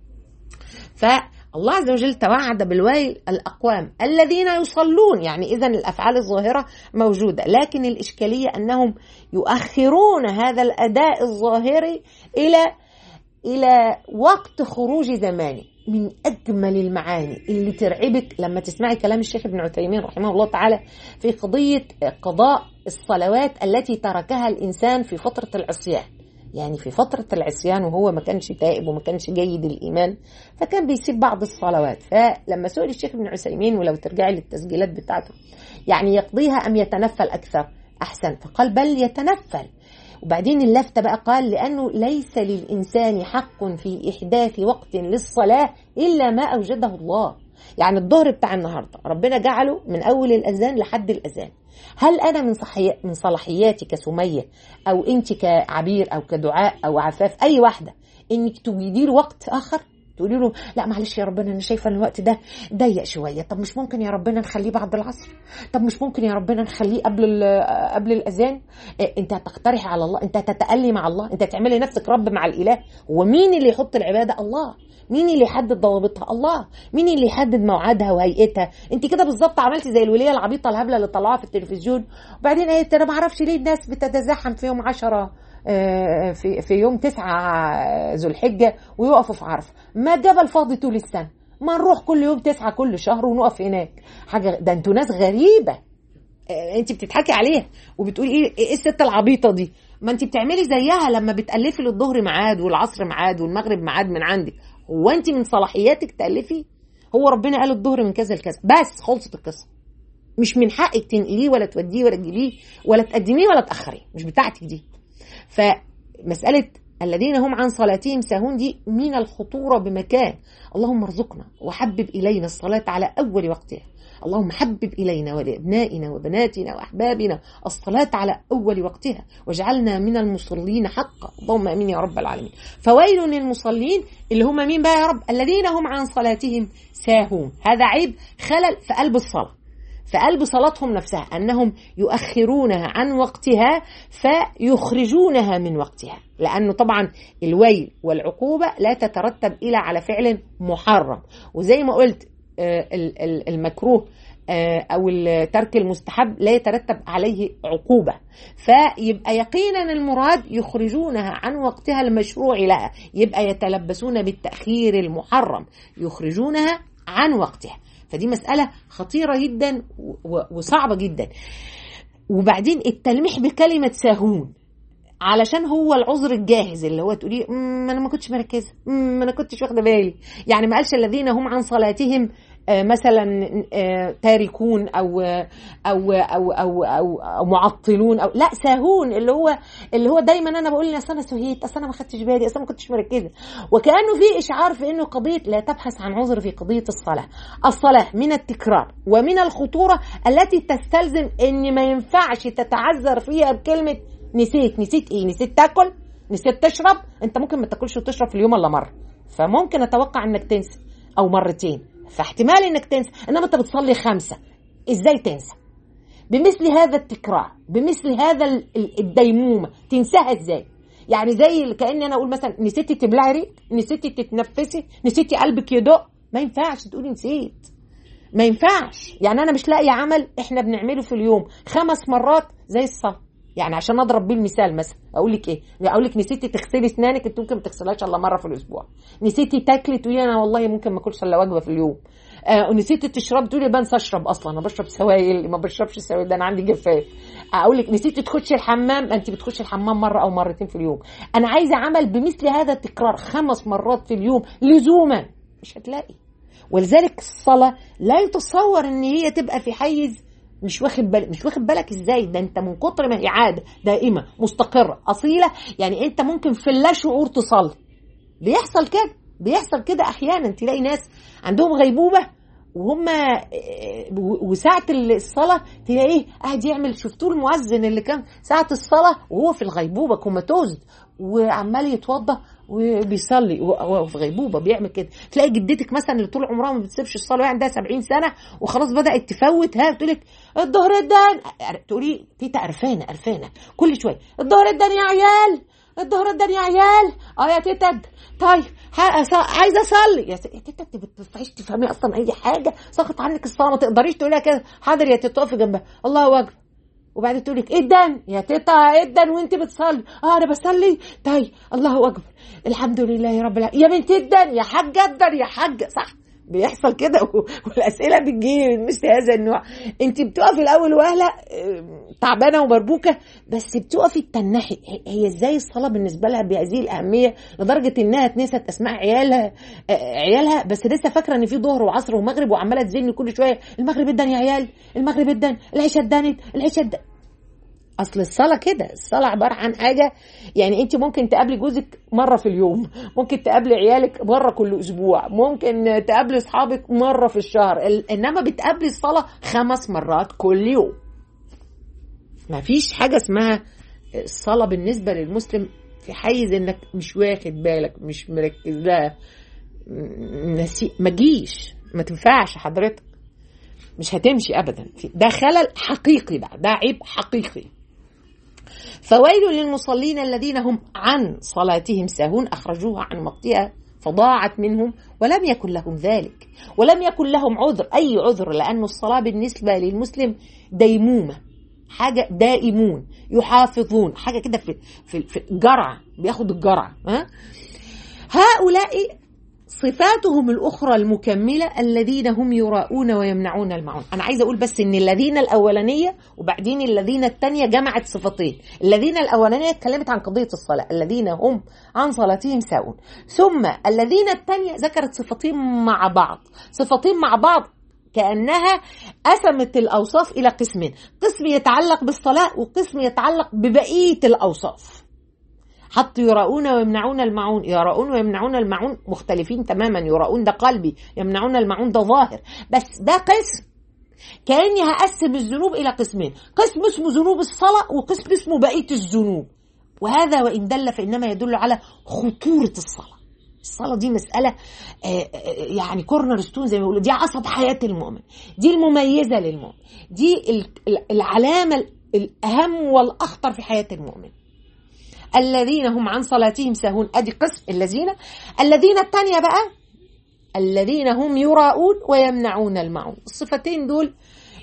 فالله عز وجل توعد بالويل الأقوام الذين يصلون يعني إذا الأفعال الظاهرة موجودة لكن الإشكالية أنهم يؤخرون هذا الأداء الظاهري إلى إلى وقت خروج زمانه من أجمل المعاني اللي ترعبك لما تسمعي كلام الشيخ ابن عثيمين رحمه الله تعالى في قضية قضاء الصلوات التي تركها الإنسان في فترة العصيان يعني في فترة العصيان وهو ما كانش تائب وما كانش جيد الإيمان فكان بيسيب بعض الصلوات فلما سئل الشيخ ابن عثيمين ولو ترجعي للتسجيلات بتاعته يعني يقضيها أم يتنفل أكثر أحسن فقال بل يتنفل وبعدين اللفتة بقى قال لأنه ليس للإنسان حق في إحداث وقت للصلاة إلا ما أوجده الله يعني الظهر بتاع النهاردة ربنا جعله من أول الأذان لحد الأذان هل أنا من صحي... من صلاحياتي كسمية أو أنت كعبير أو كدعاء أو عفاف أي واحدة إنك تجيدي له وقت آخر تقولي له لا معلش يا ربنا انا شايفه ان الوقت ده ضيق شويه طب مش ممكن يا ربنا نخليه بعد العصر طب مش ممكن يا ربنا نخليه قبل ال- قبل الاذان إيه، انت هتقترحي على الله انت هتتألي مع الله انت هتعملي نفسك رب مع الاله هو مين اللي يحط العباده الله مين اللي يحدد ضوابطها الله مين اللي يحدد موعدها وهيئتها انت كده بالظبط عملتي زي الوليه العبيطه الهبله اللي طلعوها في التلفزيون وبعدين قالت انا ما اعرفش ليه الناس بتتزاحم في يوم عشرة آه، في في يوم تسعة ذو الحجة ويقفوا في عرفة ما الجبل فاضي طول السنة ما نروح كل يوم تسعة كل شهر ونقف هناك حاجة ده انتوا ناس غريبة آه، انت بتضحكي عليها وبتقولي ايه ايه الست العبيطه دي ما انت بتعملي زيها لما بتالفي للظهر ميعاد والعصر ميعاد والمغرب ميعاد من عندك هو انت من صلاحياتك تالفي هو ربنا قال الظهر من كذا لكذا بس خلصت القصه مش من حقك تنقليه ولا توديه ولا تجيبيه ولا تقدميه ولا تاخريه مش بتاعتك دي فمساله الذين هم عن صلاتهم ساهون دي من الخطوره بمكان اللهم ارزقنا وحبب الينا الصلاه على اول وقتها اللهم حبب إلينا ولأبنائنا وبناتنا وأحبابنا الصلاة على أول وقتها واجعلنا من المصلين حقا اللهم أمين يا رب العالمين فويل للمصلين اللي هم مين بقى يا رب الذين هم عن صلاتهم ساهون هذا عيب خلل في قلب الصلاة في قلب صلاتهم نفسها أنهم يؤخرونها عن وقتها فيخرجونها من وقتها لأنه طبعا الويل والعقوبة لا تترتب إلى على فعل محرم وزي ما قلت آه، ال- ال- المكروه آه، او الترك المستحب لا يترتب عليه عقوبه فيبقى يقينا المراد يخرجونها عن وقتها المشروع لها يبقى يتلبسون بالتاخير المحرم يخرجونها عن وقتها فدي مساله خطيره جدا و- وصعبه جدا وبعدين التلميح بكلمه ساهون علشان هو العذر الجاهز اللي هو تقولي "مم، انا ما كنتش مركزه مم، انا كنتش واخده بالي يعني ما قالش الذين هم عن صلاتهم آه، مثلا آه، تاركون او آه، او او او او, أو معطلون او لا ساهون اللي هو اللي هو دايما انا بقول اصل انا سهيت اصل انا ما خدتش بالي اصل أنا ما كنتش مركزه وكانه في اشعار في انه قضيه لا تبحث عن عذر في قضيه الصلاه الصلاه من التكرار ومن الخطوره التي تستلزم ان ما ينفعش تتعذر فيها بكلمه نسيت نسيت ايه نسيت تاكل نسيت تشرب انت ممكن ما تاكلش وتشرب في اليوم الا مره فممكن اتوقع انك تنسى او مرتين فاحتمال انك تنسى انما انت بتصلي خمسه ازاي تنسى بمثل هذا التكرار بمثل هذا ال- ال- الديمومه تنساها ازاي يعني زي كاني انا اقول مثلا نسيتي تبلعي ريق نسيتي تتنفسي نسيتي قلبك يدق ما ينفعش تقولي نسيت ما ينفعش يعني انا مش لاقي عمل احنا بنعمله في اليوم خمس مرات زي الصلاه يعني عشان اضرب بيه المثال مثلا اقول لك ايه اقول لك نسيتي تغسلي اسنانك انت ممكن ما تغسلهاش الا مره في الاسبوع نسيتي تاكلي تقولي انا والله ممكن ما اكلش الا وجبه في اليوم آه ونسيتي تشربي تقولي بنسى اشرب اصلا انا بشرب سوائل ما بشربش سوائل ده انا عندي جفاف اقول لك نسيتي تخشي الحمام انت بتخشي الحمام مره او مرتين في اليوم انا عايزه عمل بمثل هذا التكرار خمس مرات في اليوم لزوما مش هتلاقي ولذلك الصلاه لا يتصور ان هي تبقى في حيز مش واخد بالك مش واخد بالك ازاي ده انت من كتر ما هي عاده دائمه مستقره اصيله يعني انت ممكن في اللا شعور تصلي بيحصل كده بيحصل كده احيانا تلاقي ناس عندهم غيبوبه وهم وساعة الصلاة تلاقيه قاعد يعمل شفتوه المؤذن اللي كان ساعة الصلاة وهو في الغيبوبة كوماتوز وعمال يتوضى وبيصلي وهو في غيبوبه بيعمل كده تلاقي جدتك مثلا اللي طول عمرها ما بتسيبش الصلاه عندها 70 سنه وخلاص بدات تفوت ها تقول لك الظهر ادان تقولي تيتا قرفانه قرفانه كل شويه الظهر ادان يا عيال الظهر ادان يا عيال اه يا تيتا اد. طيب عايزه اصلي يا, س... يا تيتا انت بتفتحيش تفهمي اصلا اي حاجه سقط عنك الصلاه ما تقدريش تقوليها كده حاضر يا تيتا اقفي جنبها الله اكبر وبعدين تقول لك ايه الدن يا تيتا ايه الدن وانت بتصلي اه انا بصلي طيب الله اكبر الحمد لله يا رب العالمين يا بنت الدن يا حاجه الدن يا حاجه صح بيحصل كده والاسئله بتجي من مثل هذا النوع انت بتقفي الاول وهله تعبانه ومربوكه بس بتقفي تنحي هي ازاي الصلاه بالنسبه لها بهذه الاهميه لدرجه انها اتنست اسماء عيالها عيالها بس لسه فاكره ان في ظهر وعصر ومغرب وعماله تزن كل شويه المغرب ادن يا عيال المغرب ادن العشاء ادنت العشاء ادن اصل الصلاه كده الصلاه عباره عن حاجه يعني انت ممكن تقابلي جوزك مره في اليوم ممكن تقابلي عيالك مره كل اسبوع ممكن تقابلي اصحابك مره في الشهر انما بتقابلي الصلاه خمس مرات كل يوم ما فيش حاجه اسمها الصلاه بالنسبه للمسلم في حيز انك مش واخد بالك مش مركز لها نسي ما تجيش ما تنفعش حضرتك مش هتمشي ابدا ده خلل حقيقي بقى ده عيب حقيقي فويل للمصلين الذين هم عن صلاتهم ساهون اخرجوها عن وقتها فضاعت منهم ولم يكن لهم ذلك ولم يكن لهم عذر اي عذر لان الصلاه بالنسبه للمسلم ديمومه حاجه دائمون يحافظون حاجه كده في في في الجرعه بياخد الجرعه ها هؤلاء صفاتهم الأخرى المكملة الذين هم يراؤون ويمنعون المعون أنا عايزة أقول بس إن الذين الأولانية وبعدين الذين الثانية جمعت صفتين الذين الأولانية اتكلمت عن قضية الصلاة الذين هم عن صلاتهم ساؤون ثم الذين الثانية ذكرت صفتين مع بعض صفتين مع بعض كأنها قسمت الأوصاف إلى قسمين قسم يتعلق بالصلاة وقسم يتعلق ببقية الأوصاف حتى يراؤون ويمنعون المعون يراؤون ويمنعون المعون مختلفين تماما يراؤون ده قلبي يمنعون المعون ده ظاهر بس ده قسم كأني هقسم الذنوب إلى قسمين قسم اسمه ذنوب الصلاة وقسم اسمه بقية الذنوب وهذا وإن دل فإنما يدل على خطورة الصلاة الصلاة دي مسألة يعني كورنر ستون زي ما بيقولوا دي عصب حياة المؤمن دي المميزة للمؤمن دي العلامة الأهم والأخطر في حياة المؤمن الذين هم عن صلاتهم ساهون ادي قسم الذين الذين الثانيه بقى الذين هم يراؤون ويمنعون المعون الصفتين دول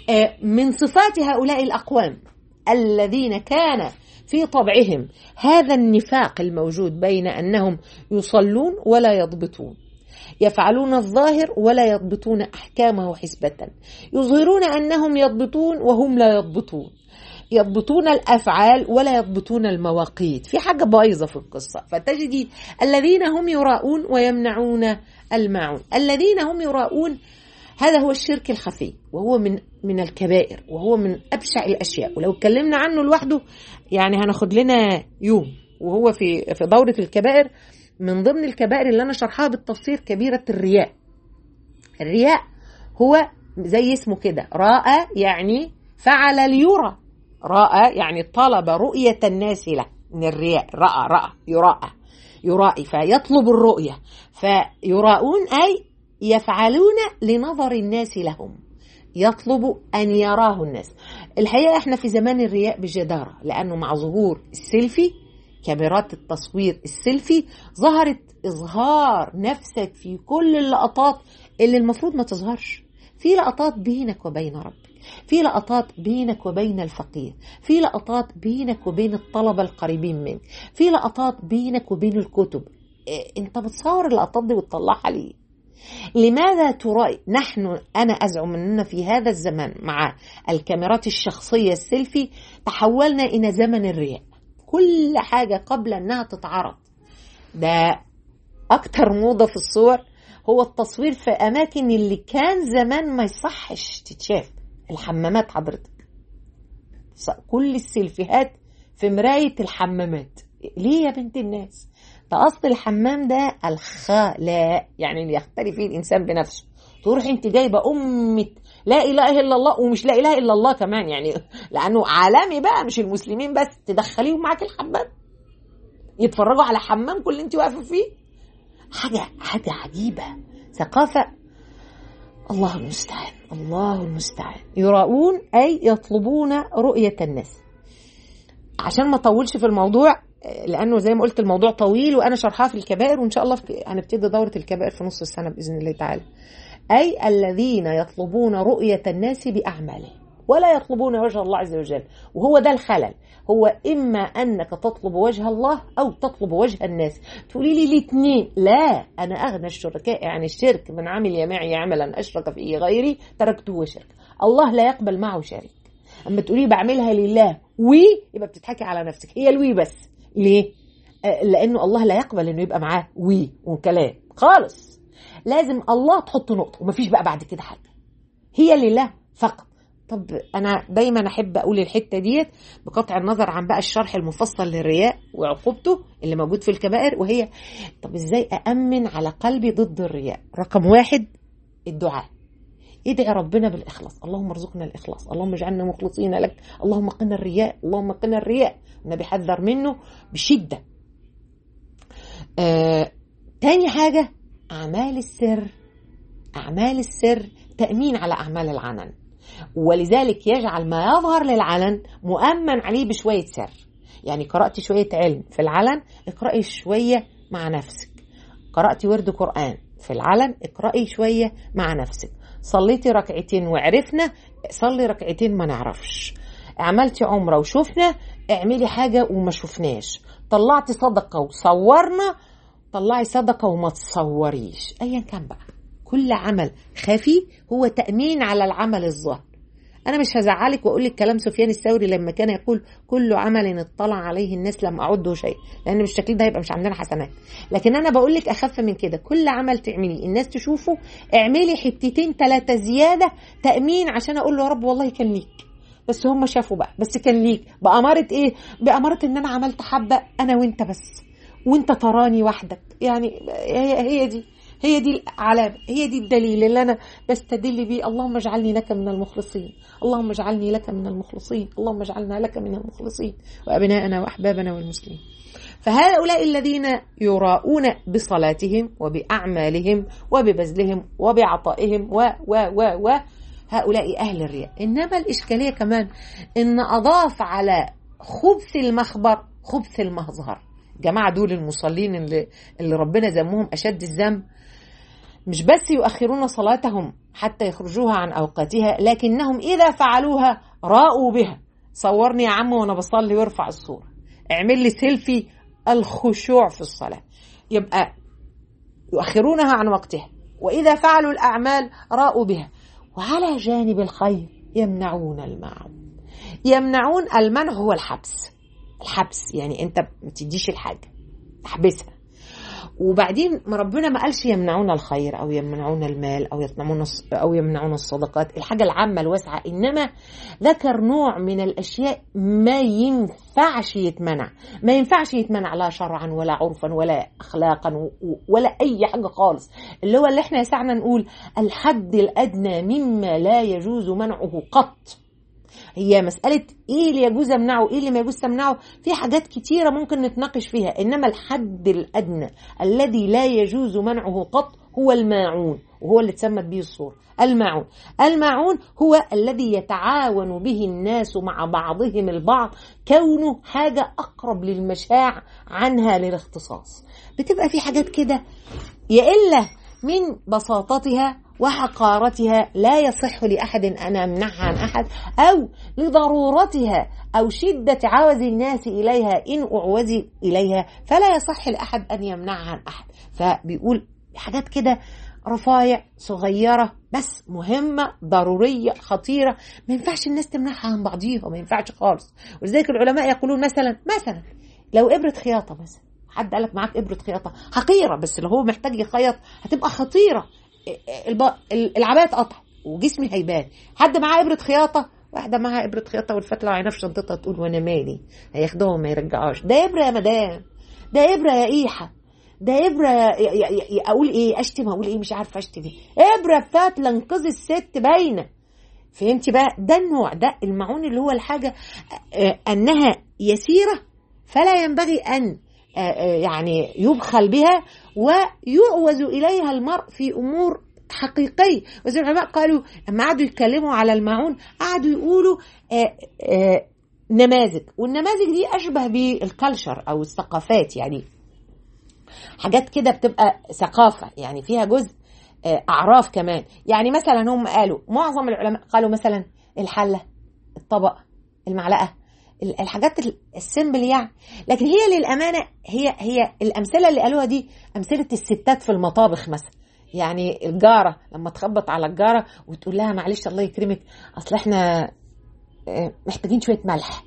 من صفات هؤلاء الاقوام الذين كان في طبعهم هذا النفاق الموجود بين انهم يصلون ولا يضبطون يفعلون الظاهر ولا يضبطون احكامه حسبه يظهرون انهم يضبطون وهم لا يضبطون يضبطون الافعال ولا يضبطون المواقيت في حاجه بايظه في القصه فتجدي الذين هم يراؤون ويمنعون الماعون الذين هم يراؤون هذا هو الشرك الخفي وهو من من الكبائر وهو من ابشع الاشياء ولو اتكلمنا عنه لوحده يعني هناخد لنا يوم وهو في في دوره الكبائر من ضمن الكبائر اللي انا شرحها بالتفصيل كبيره الرياء الرياء هو زي اسمه كده راى يعني فعل ليرى راى يعني طلب رؤيه الناس له من الرياء راى راى يراءى يرائي فيطلب الرؤيه فيراؤون اي يفعلون لنظر الناس لهم يطلب ان يراه الناس الحقيقه احنا في زمان الرياء بجداره لانه مع ظهور السيلفي كاميرات التصوير السيلفي ظهرت اظهار نفسك في كل اللقطات اللي المفروض ما تظهرش في لقطات بينك وبين ربك في لقطات بينك وبين الفقير في لقطات بينك وبين الطلبة القريبين منك في لقطات بينك وبين الكتب إيه انت بتصور اللقطات دي وتطلعها ليه لماذا ترى نحن انا ازعم اننا في هذا الزمان مع الكاميرات الشخصيه السيلفي تحولنا الى زمن الرياء كل حاجه قبل انها تتعرض ده اكتر موضه في الصور هو التصوير في اماكن اللي كان زمان ما يصحش تتشاف الحمامات حضرتك كل السيلفيهات في مرايه الحمامات ليه يا بنت الناس ده اصل الحمام ده الخلاء يعني اللي يختلي فيه الانسان بنفسه تروح انت جايبه امه لا اله الا الله ومش لا اله الا الله كمان يعني لانه عالمي بقى مش المسلمين بس تدخليهم معاك الحمام يتفرجوا على حمام كل اللي انت واقفه فيه حاجه حاجه عجيبه ثقافه الله المستعان الله المستعان يراؤون اي يطلبون رؤيه الناس عشان ما اطولش في الموضوع لانه زي ما قلت الموضوع طويل وانا شرحها في الكبائر وان شاء الله هنبتدي دوره الكبائر في نص السنه باذن الله تعالى اي الذين يطلبون رؤيه الناس باعمالهم ولا يطلبون وجه الله عز وجل وهو ده الخلل هو اما انك تطلب وجه الله او تطلب وجه الناس تقولي لي الاثنين لا انا اغنى الشركاء عن الشرك من عمل معي عملا اشرك فيه غيري تركته وشرك الله لا يقبل معه شريك اما تقولي بعملها لله وي يبقى بتضحكي على نفسك هي الوي بس ليه لانه الله لا يقبل انه يبقى معاه وي وكلام خالص لازم الله تحط نقطه ومفيش بقى بعد كده حاجه هي لله فقط طب انا دايما احب اقول الحته ديت بقطع النظر عن بقى الشرح المفصل للرياء وعقوبته اللي موجود في الكبائر وهي طب ازاي أأمن على قلبي ضد الرياء رقم واحد الدعاء ادعي ربنا بالإخلاص اللهم ارزقنا الإخلاص اللهم اجعلنا مخلصين لك اللهم قنا الرياء اللهم قنا الرياء النبي حذر منه بشدة آه، تاني حاجة أعمال السر أعمال السر تأمين على أعمال العلن ولذلك يجعل ما يظهر للعلن مؤمن عليه بشوية سر يعني قرأت شوية علم في العلن اقرأي شوية مع نفسك قرأتي ورد قرآن في العلن اقرأي شوية مع نفسك صليتي ركعتين وعرفنا صلي ركعتين ما نعرفش عملتي عمرة وشفنا اعملي حاجة وما شفناش طلعتي صدقة وصورنا طلعي صدقة وما تصوريش ايا كان بقى كل عمل خفي هو تأمين على العمل الظاهر أنا مش هزعلك وأقول لك كلام سفيان الثوري لما كان يقول كل عمل اطلع عليه الناس لم أعده شيء لأن بالشكل ده هيبقى مش عندنا حسنات لكن أنا بقول لك أخف من كده كل عمل تعمليه الناس تشوفه اعملي حتتين ثلاثة زيادة تأمين عشان أقول له يا رب والله كان ليك بس هم شافوا بقى بس كان ليك بأمارة إيه بأمارة إن أنا عملت حبة أنا وأنت بس وأنت تراني وحدك يعني هي, هي دي هي دي العلامة هي دي الدليل اللي أنا بستدل بيه اللهم اجعلني لك من المخلصين اللهم اجعلني لك من المخلصين اللهم اجعلنا لك من المخلصين وأبناءنا وأحبابنا والمسلمين فهؤلاء الذين يراؤون بصلاتهم وبأعمالهم وببذلهم وبعطائهم و و و و هؤلاء أهل الرياء إنما الإشكالية كمان إن أضاف على خبث المخبر خبث المظهر جماعة دول المصلين اللي, اللي ربنا ذمهم أشد الذنب مش بس يؤخرون صلاتهم حتى يخرجوها عن أوقاتها لكنهم إذا فعلوها راءوا بها صورني يا عم وأنا بصلي وارفع الصورة اعمل لي سيلفي الخشوع في الصلاة يبقى يؤخرونها عن وقتها وإذا فعلوا الأعمال راءوا بها وعلى جانب الخير يمنعون المعون يمنعون المنع هو الحبس الحبس يعني انت ما تديش الحاجه احبسها وبعدين ما ربنا ما قالش يمنعون الخير او يمنعون المال او يمنعون او يمنعون الصدقات الحاجه العامه الواسعه انما ذكر نوع من الاشياء ما ينفعش يتمنع ما ينفعش يتمنع لا شرعا ولا عرفا ولا اخلاقا ولا اي حاجه خالص اللي هو اللي احنا يسعنا نقول الحد الادنى مما لا يجوز منعه قط هي مسألة إيه اللي يجوز أمنعه إيه اللي ما يجوز تمنعه في حاجات كتيرة ممكن نتناقش فيها إنما الحد الأدنى الذي لا يجوز منعه قط هو الماعون وهو اللي تسمت به الصورة الماعون الماعون هو الذي يتعاون به الناس مع بعضهم البعض كونه حاجة أقرب للمشاع عنها للاختصاص بتبقى في حاجات كده يا إلا من بساطتها وحقارتها لا يصح لأحد أن أمنعها عن أحد أو لضرورتها أو شدة عوز الناس إليها إن أعوزي إليها فلا يصح لأحد أن يمنعها عن أحد فبيقول حاجات كده رفايع صغيرة بس مهمة ضرورية خطيرة ما ينفعش الناس تمنعها عن بعضيها ما ينفعش خالص ولذلك العلماء يقولون مثلا مثلا لو إبرة خياطة مثلا حد قالك معاك إبرة خياطة حقيرة بس اللي هو محتاج يخيط هتبقى خطيرة العباية اتقطع وجسمي هيبان حد معاه ابره خياطه واحده معاها ابره خياطه والفتله عينها في شنطتها تقول وانا مالي هياخدوها وما يرجعوش ده ابره يا مدام ده ابره يا ايحه ده ابره يا يا يا اقول ايه اشتم اقول ايه مش عارفه اشتم ابره فتله انقذ الست باينه فهمتي بقى ده النوع ده المعون اللي هو الحاجه انها يسيره فلا ينبغي ان يعني يبخل بها ويعوز إليها المرء في أمور حقيقية وزي العلماء قالوا لما قعدوا يتكلموا على المعون قعدوا يقولوا آآ آآ نماذج والنماذج دي أشبه بالكالشر أو الثقافات يعني حاجات كده بتبقى ثقافة يعني فيها جزء أعراف كمان يعني مثلا هم قالوا معظم العلماء قالوا مثلا الحلة الطبق المعلقة الحاجات السيمبل يعني لكن هي للامانه هي هي الامثله اللي قالوها دي امثله الستات في المطابخ مثلا يعني الجاره لما تخبط على الجاره وتقول لها معلش الله يكرمك اصل احنا محتاجين شويه ملح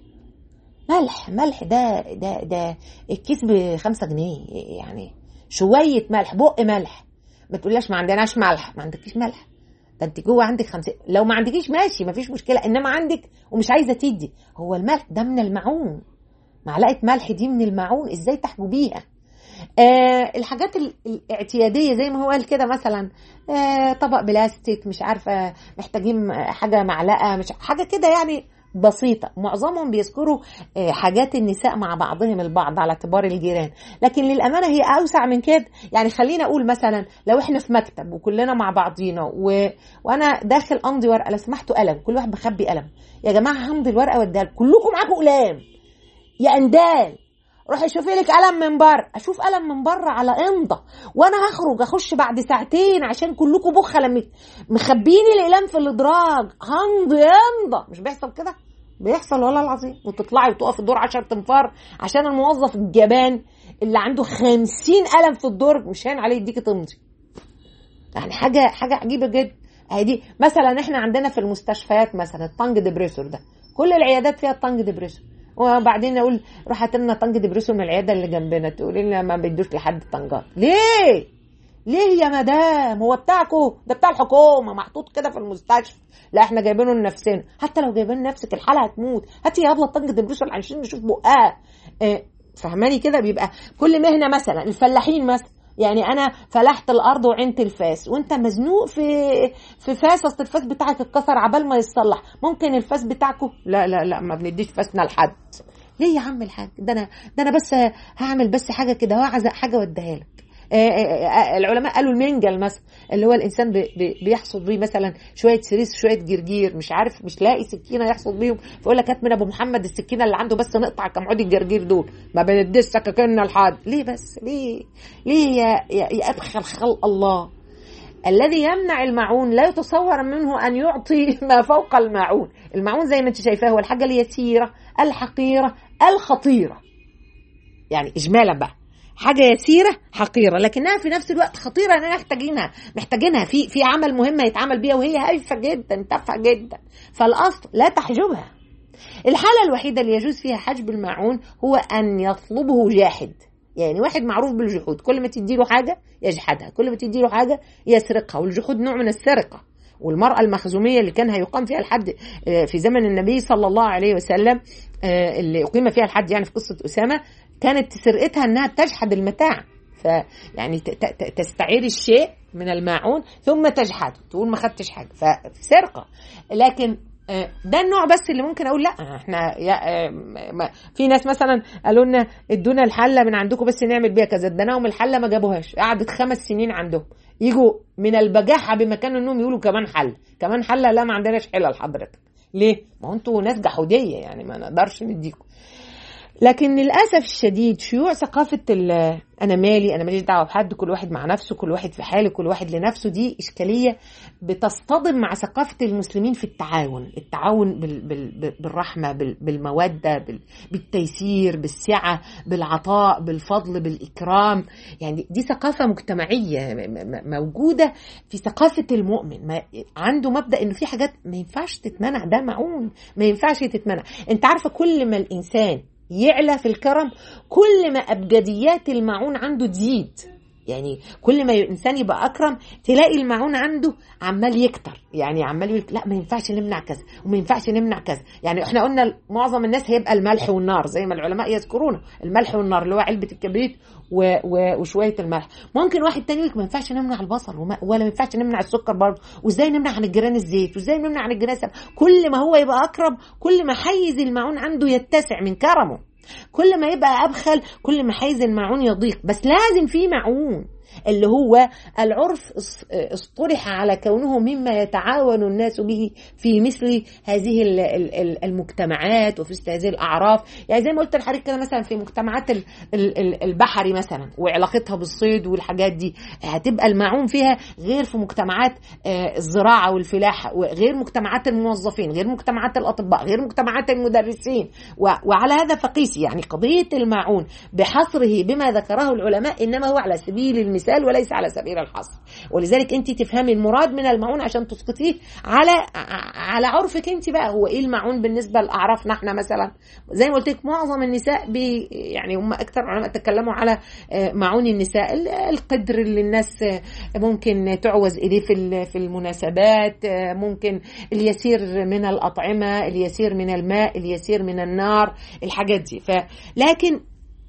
ملح ملح ده ده ده الكيس ب 5 جنيه يعني شويه ملح بق ملح ما تقولهاش ما عندناش ملح ما عندكيش ملح ده انت جوه عندك خمسين لو ما عندكيش ماشي ما فيش مشكله انما عندك ومش عايزه تدي هو الملح ده من المعون معلقه ملح دي من المعون ازاي تحجبيها آه الحاجات الاعتياديه زي ما هو قال كده مثلا آه طبق بلاستيك مش عارفه محتاجين حاجه معلقه مش حاجه كده يعني بسيطة معظمهم بيذكروا آه، حاجات النساء مع بعضهم البعض على اعتبار الجيران لكن للأمانة هي أوسع من كده يعني خلينا أقول مثلا لو إحنا في مكتب وكلنا مع بعضينا و... وأنا داخل أمضي ورقة لو سمحتوا قلم كل واحد مخبي قلم يا جماعة همضي الورقة واديها لكم. كلكم معاكم أقلام يا أندال روحي شوفي لك قلم من بره اشوف قلم من بره على امضه وانا هخرج اخش بعد ساعتين عشان كلكم بخله مت- مخبيني الاقلام في الادراج همضي امضه مش بيحصل كده بيحصل والله العظيم وتطلعي وتقفي الدور 10 تنفار عشان الموظف الجبان اللي عنده 50 قلم في الدور مش هين عليه يديكي تمضي يعني حاجه حاجه عجيبه جدا اهي دي مثلا احنا عندنا في المستشفيات مثلا الطنج ديبريسور ده كل العيادات فيها الطنج ديبريسور وبعدين اقول روح هات لنا طنج ديبريسور من العياده اللي جنبنا تقولي لنا ما بيدوش لحد طنجات ليه ليه يا مدام هو بتاعكو ده بتاع الحكومه محطوط كده في المستشفى لا احنا جايبينه لنفسنا حتى لو جايبين نفسك الحاله هتموت هاتي يا ابله الطنج ديبريسور عشان نشوف بقها اه فهماني كده بيبقى كل مهنه مثلا الفلاحين مثلا يعني انا فلحت الارض وعينت الفاس وانت مزنوق في في فاس اصل الفاس بتاعك اتكسر عبال ما يتصلح ممكن الفاس بتاعكم لا لا لا ما بنديش فاسنا لحد ليه يا عم الحاج ده انا ده انا بس هعمل بس حاجه كده هعزق حاجه واديها لك آه، آه، آه، العلماء قالوا المنجل مثلا اللي هو الانسان بي- بي- بيحصد بيه مثلا شويه سريس شويه جرجير مش عارف مش لاقي سكينه يحصد بيهم فيقول لك هات من ابو محمد السكينه اللي عنده بس نقطع كم عود الجرجير دول ما بنديش سكاكيننا لحد ليه بس ليه ليه يا يا, يا ابخل خلق الله الذي يمنع المعون لا يتصور منه ان يعطي ما فوق المعون المعون زي ما انت شايفاه هو الحاجه اليسيره الحقيره الخطيره يعني اجمالا بقى حاجه يسيره حقيره لكنها في نفس الوقت خطيره اننا محتاجينها محتاجينها في في عمل مهم يتعمل بيها وهي هايفه جدا تافهه جدا فالاصل لا تحجبها الحاله الوحيده اللي يجوز فيها حجب الماعون هو ان يطلبه جاحد يعني واحد معروف بالجحود كل ما تدي له حاجه يجحدها كل ما تدي له حاجه يسرقها والجحود نوع من السرقه والمرأة المخزومية اللي كان هيقام فيها الحد آه، في زمن النبي صلى الله عليه وسلم آه، اللي أقيم فيها الحد يعني في قصة أسامة كانت سرقتها أنها تجحد المتاع فيعني ت- ت- ت- تستعير الشيء من الماعون ثم تجحده تقول ما خدتش حاجة فسرقة لكن آه، ده النوع بس اللي ممكن اقول لا احنا يا آه، ما- في ناس مثلا قالوا لنا ادونا الحله من عندكم بس نعمل بيها كذا اديناهم الحله ما جابوهاش قعدت خمس سنين عندهم يجوا من البجاحه بمكان انهم يقولوا كمان حل كمان حله لا ما عندناش حله لحضرتك ليه ما هو انتوا ناس جحوديه يعني ما نقدرش نديكم لكن للاسف الشديد شيوع ثقافه ال- انا مالي انا ماليش دعوه بحد كل واحد مع نفسه كل واحد في حاله كل واحد لنفسه دي اشكاليه بتصطدم مع ثقافه المسلمين في التعاون التعاون بال بال بالرحمه بال بالموده بال بالتيسير بالسعه بالعطاء بالفضل بالاكرام يعني دي ثقافه مجتمعيه م- م- موجوده في ثقافه المؤمن ما عنده مبدا انه في حاجات ما ينفعش تتمنع ده معون ما ينفعش تتمنع انت عارفه كل ما الانسان يعلى في الكرم كل ما ابجديات المعون عنده تزيد يعني كل ما الانسان يبقى اكرم تلاقي المعون عنده عمال يكتر يعني عمال يقول لا ما ينفعش نمنع كذا وما ينفعش نمنع كذا يعني احنا قلنا معظم الناس هيبقى الملح والنار زي ما العلماء يذكرون الملح والنار اللي هو علبه الكبريت و... و... وشويه الملح ممكن واحد تاني يقول لك ما ينفعش نمنع البصل وما... ولا ما ينفعش نمنع السكر برضه وازاي نمنع عن الجيران الزيت وازاي نمنع عن الجيران السمنة. كل ما هو يبقى اكرم كل ما حيز المعون عنده يتسع من كرمه كل ما يبقى ابخل كل ما حيز المعون يضيق بس لازم في معون اللي هو العرف اص- اصطلح على كونه مما يتعاون الناس به في مثل هذه ال- ال- ال- المجتمعات وفي مثل هذه الاعراف يعني زي ما قلت لحضرتك كده مثلا في مجتمعات ال- ال- ال- البحري مثلا وعلاقتها بالصيد والحاجات دي هتبقى المعون فيها غير في مجتمعات آه، الزراعه والفلاحه وغير مجتمعات الموظفين غير مجتمعات الاطباء غير مجتمعات المدرسين و- وعلى هذا فقيسي يعني قضيه المعون بحصره بما ذكره العلماء انما هو على سبيل المثال وليس على سبيل الحصر ولذلك انت تفهمي المراد من المعون عشان تسقطيه على ع- على عرفك انت بقى هو ايه المعون بالنسبه لاعرافنا احنا مثلا زي ما قلت لك معظم النساء بي يعني هم اكثر علماء تكلموا على آه، معون النساء ال- القدر اللي الناس آه، ممكن تعوز اليه في ال- في المناسبات آه، ممكن اليسير من الاطعمه اليسير من الماء اليسير من النار الحاجات دي ف لكن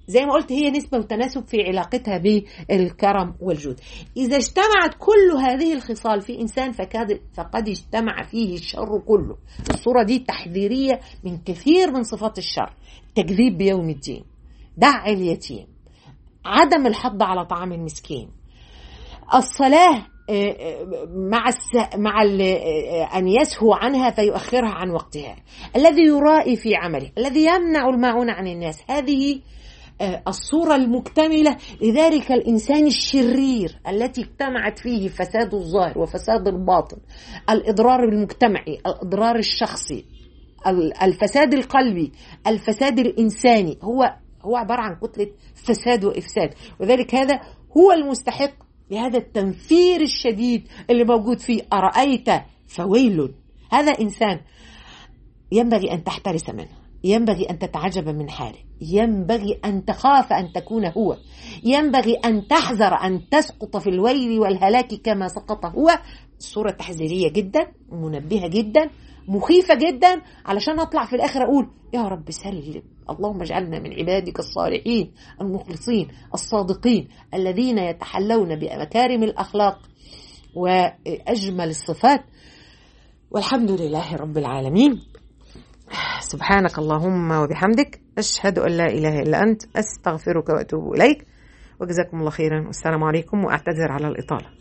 زي ما قلت هي نسبة وتناسب في علاقتها بالكرم والجود إذا اجتمعت كل هذه الخصال في إنسان فقد, فقد اجتمع فيه الشر كله الصورة دي تحذيرية من كثير من صفات الشر التكذيب بيوم الدين دع اليتيم عدم الحض على طعام المسكين الصلاة مع الس... مع ال... ان يسهو عنها فيؤخرها عن وقتها الذي يرائي في عمله الذي يمنع الماعون عن الناس هذه الصورة المكتملة لذلك الإنسان الشرير التي اجتمعت فيه فساد الظاهر وفساد الباطن الإضرار المجتمعي الإضرار الشخصي الفساد القلبي الفساد الإنساني هو هو عبارة عن كتلة فساد وإفساد وذلك هذا هو المستحق لهذا التنفير الشديد اللي موجود فيه أرأيت فويل هذا إنسان ينبغي أن تحترس منه ينبغي أن تتعجب من حاله ينبغي أن تخاف أن تكون هو ينبغي أن تحذر أن تسقط في الويل والهلاك كما سقط هو صورة تحذيرية جدا منبهة جدا مخيفة جدا علشان أطلع في الآخر أقول يا رب سلم اللهم اجعلنا من عبادك الصالحين المخلصين الصادقين الذين يتحلون بمكارم الأخلاق وأجمل الصفات والحمد لله رب العالمين سبحانك اللهم وبحمدك أشهد أن لا إله إلا أنت أستغفرك وأتوب إليك وجزاكم الله خيرا والسلام عليكم وأعتذر على الإطالة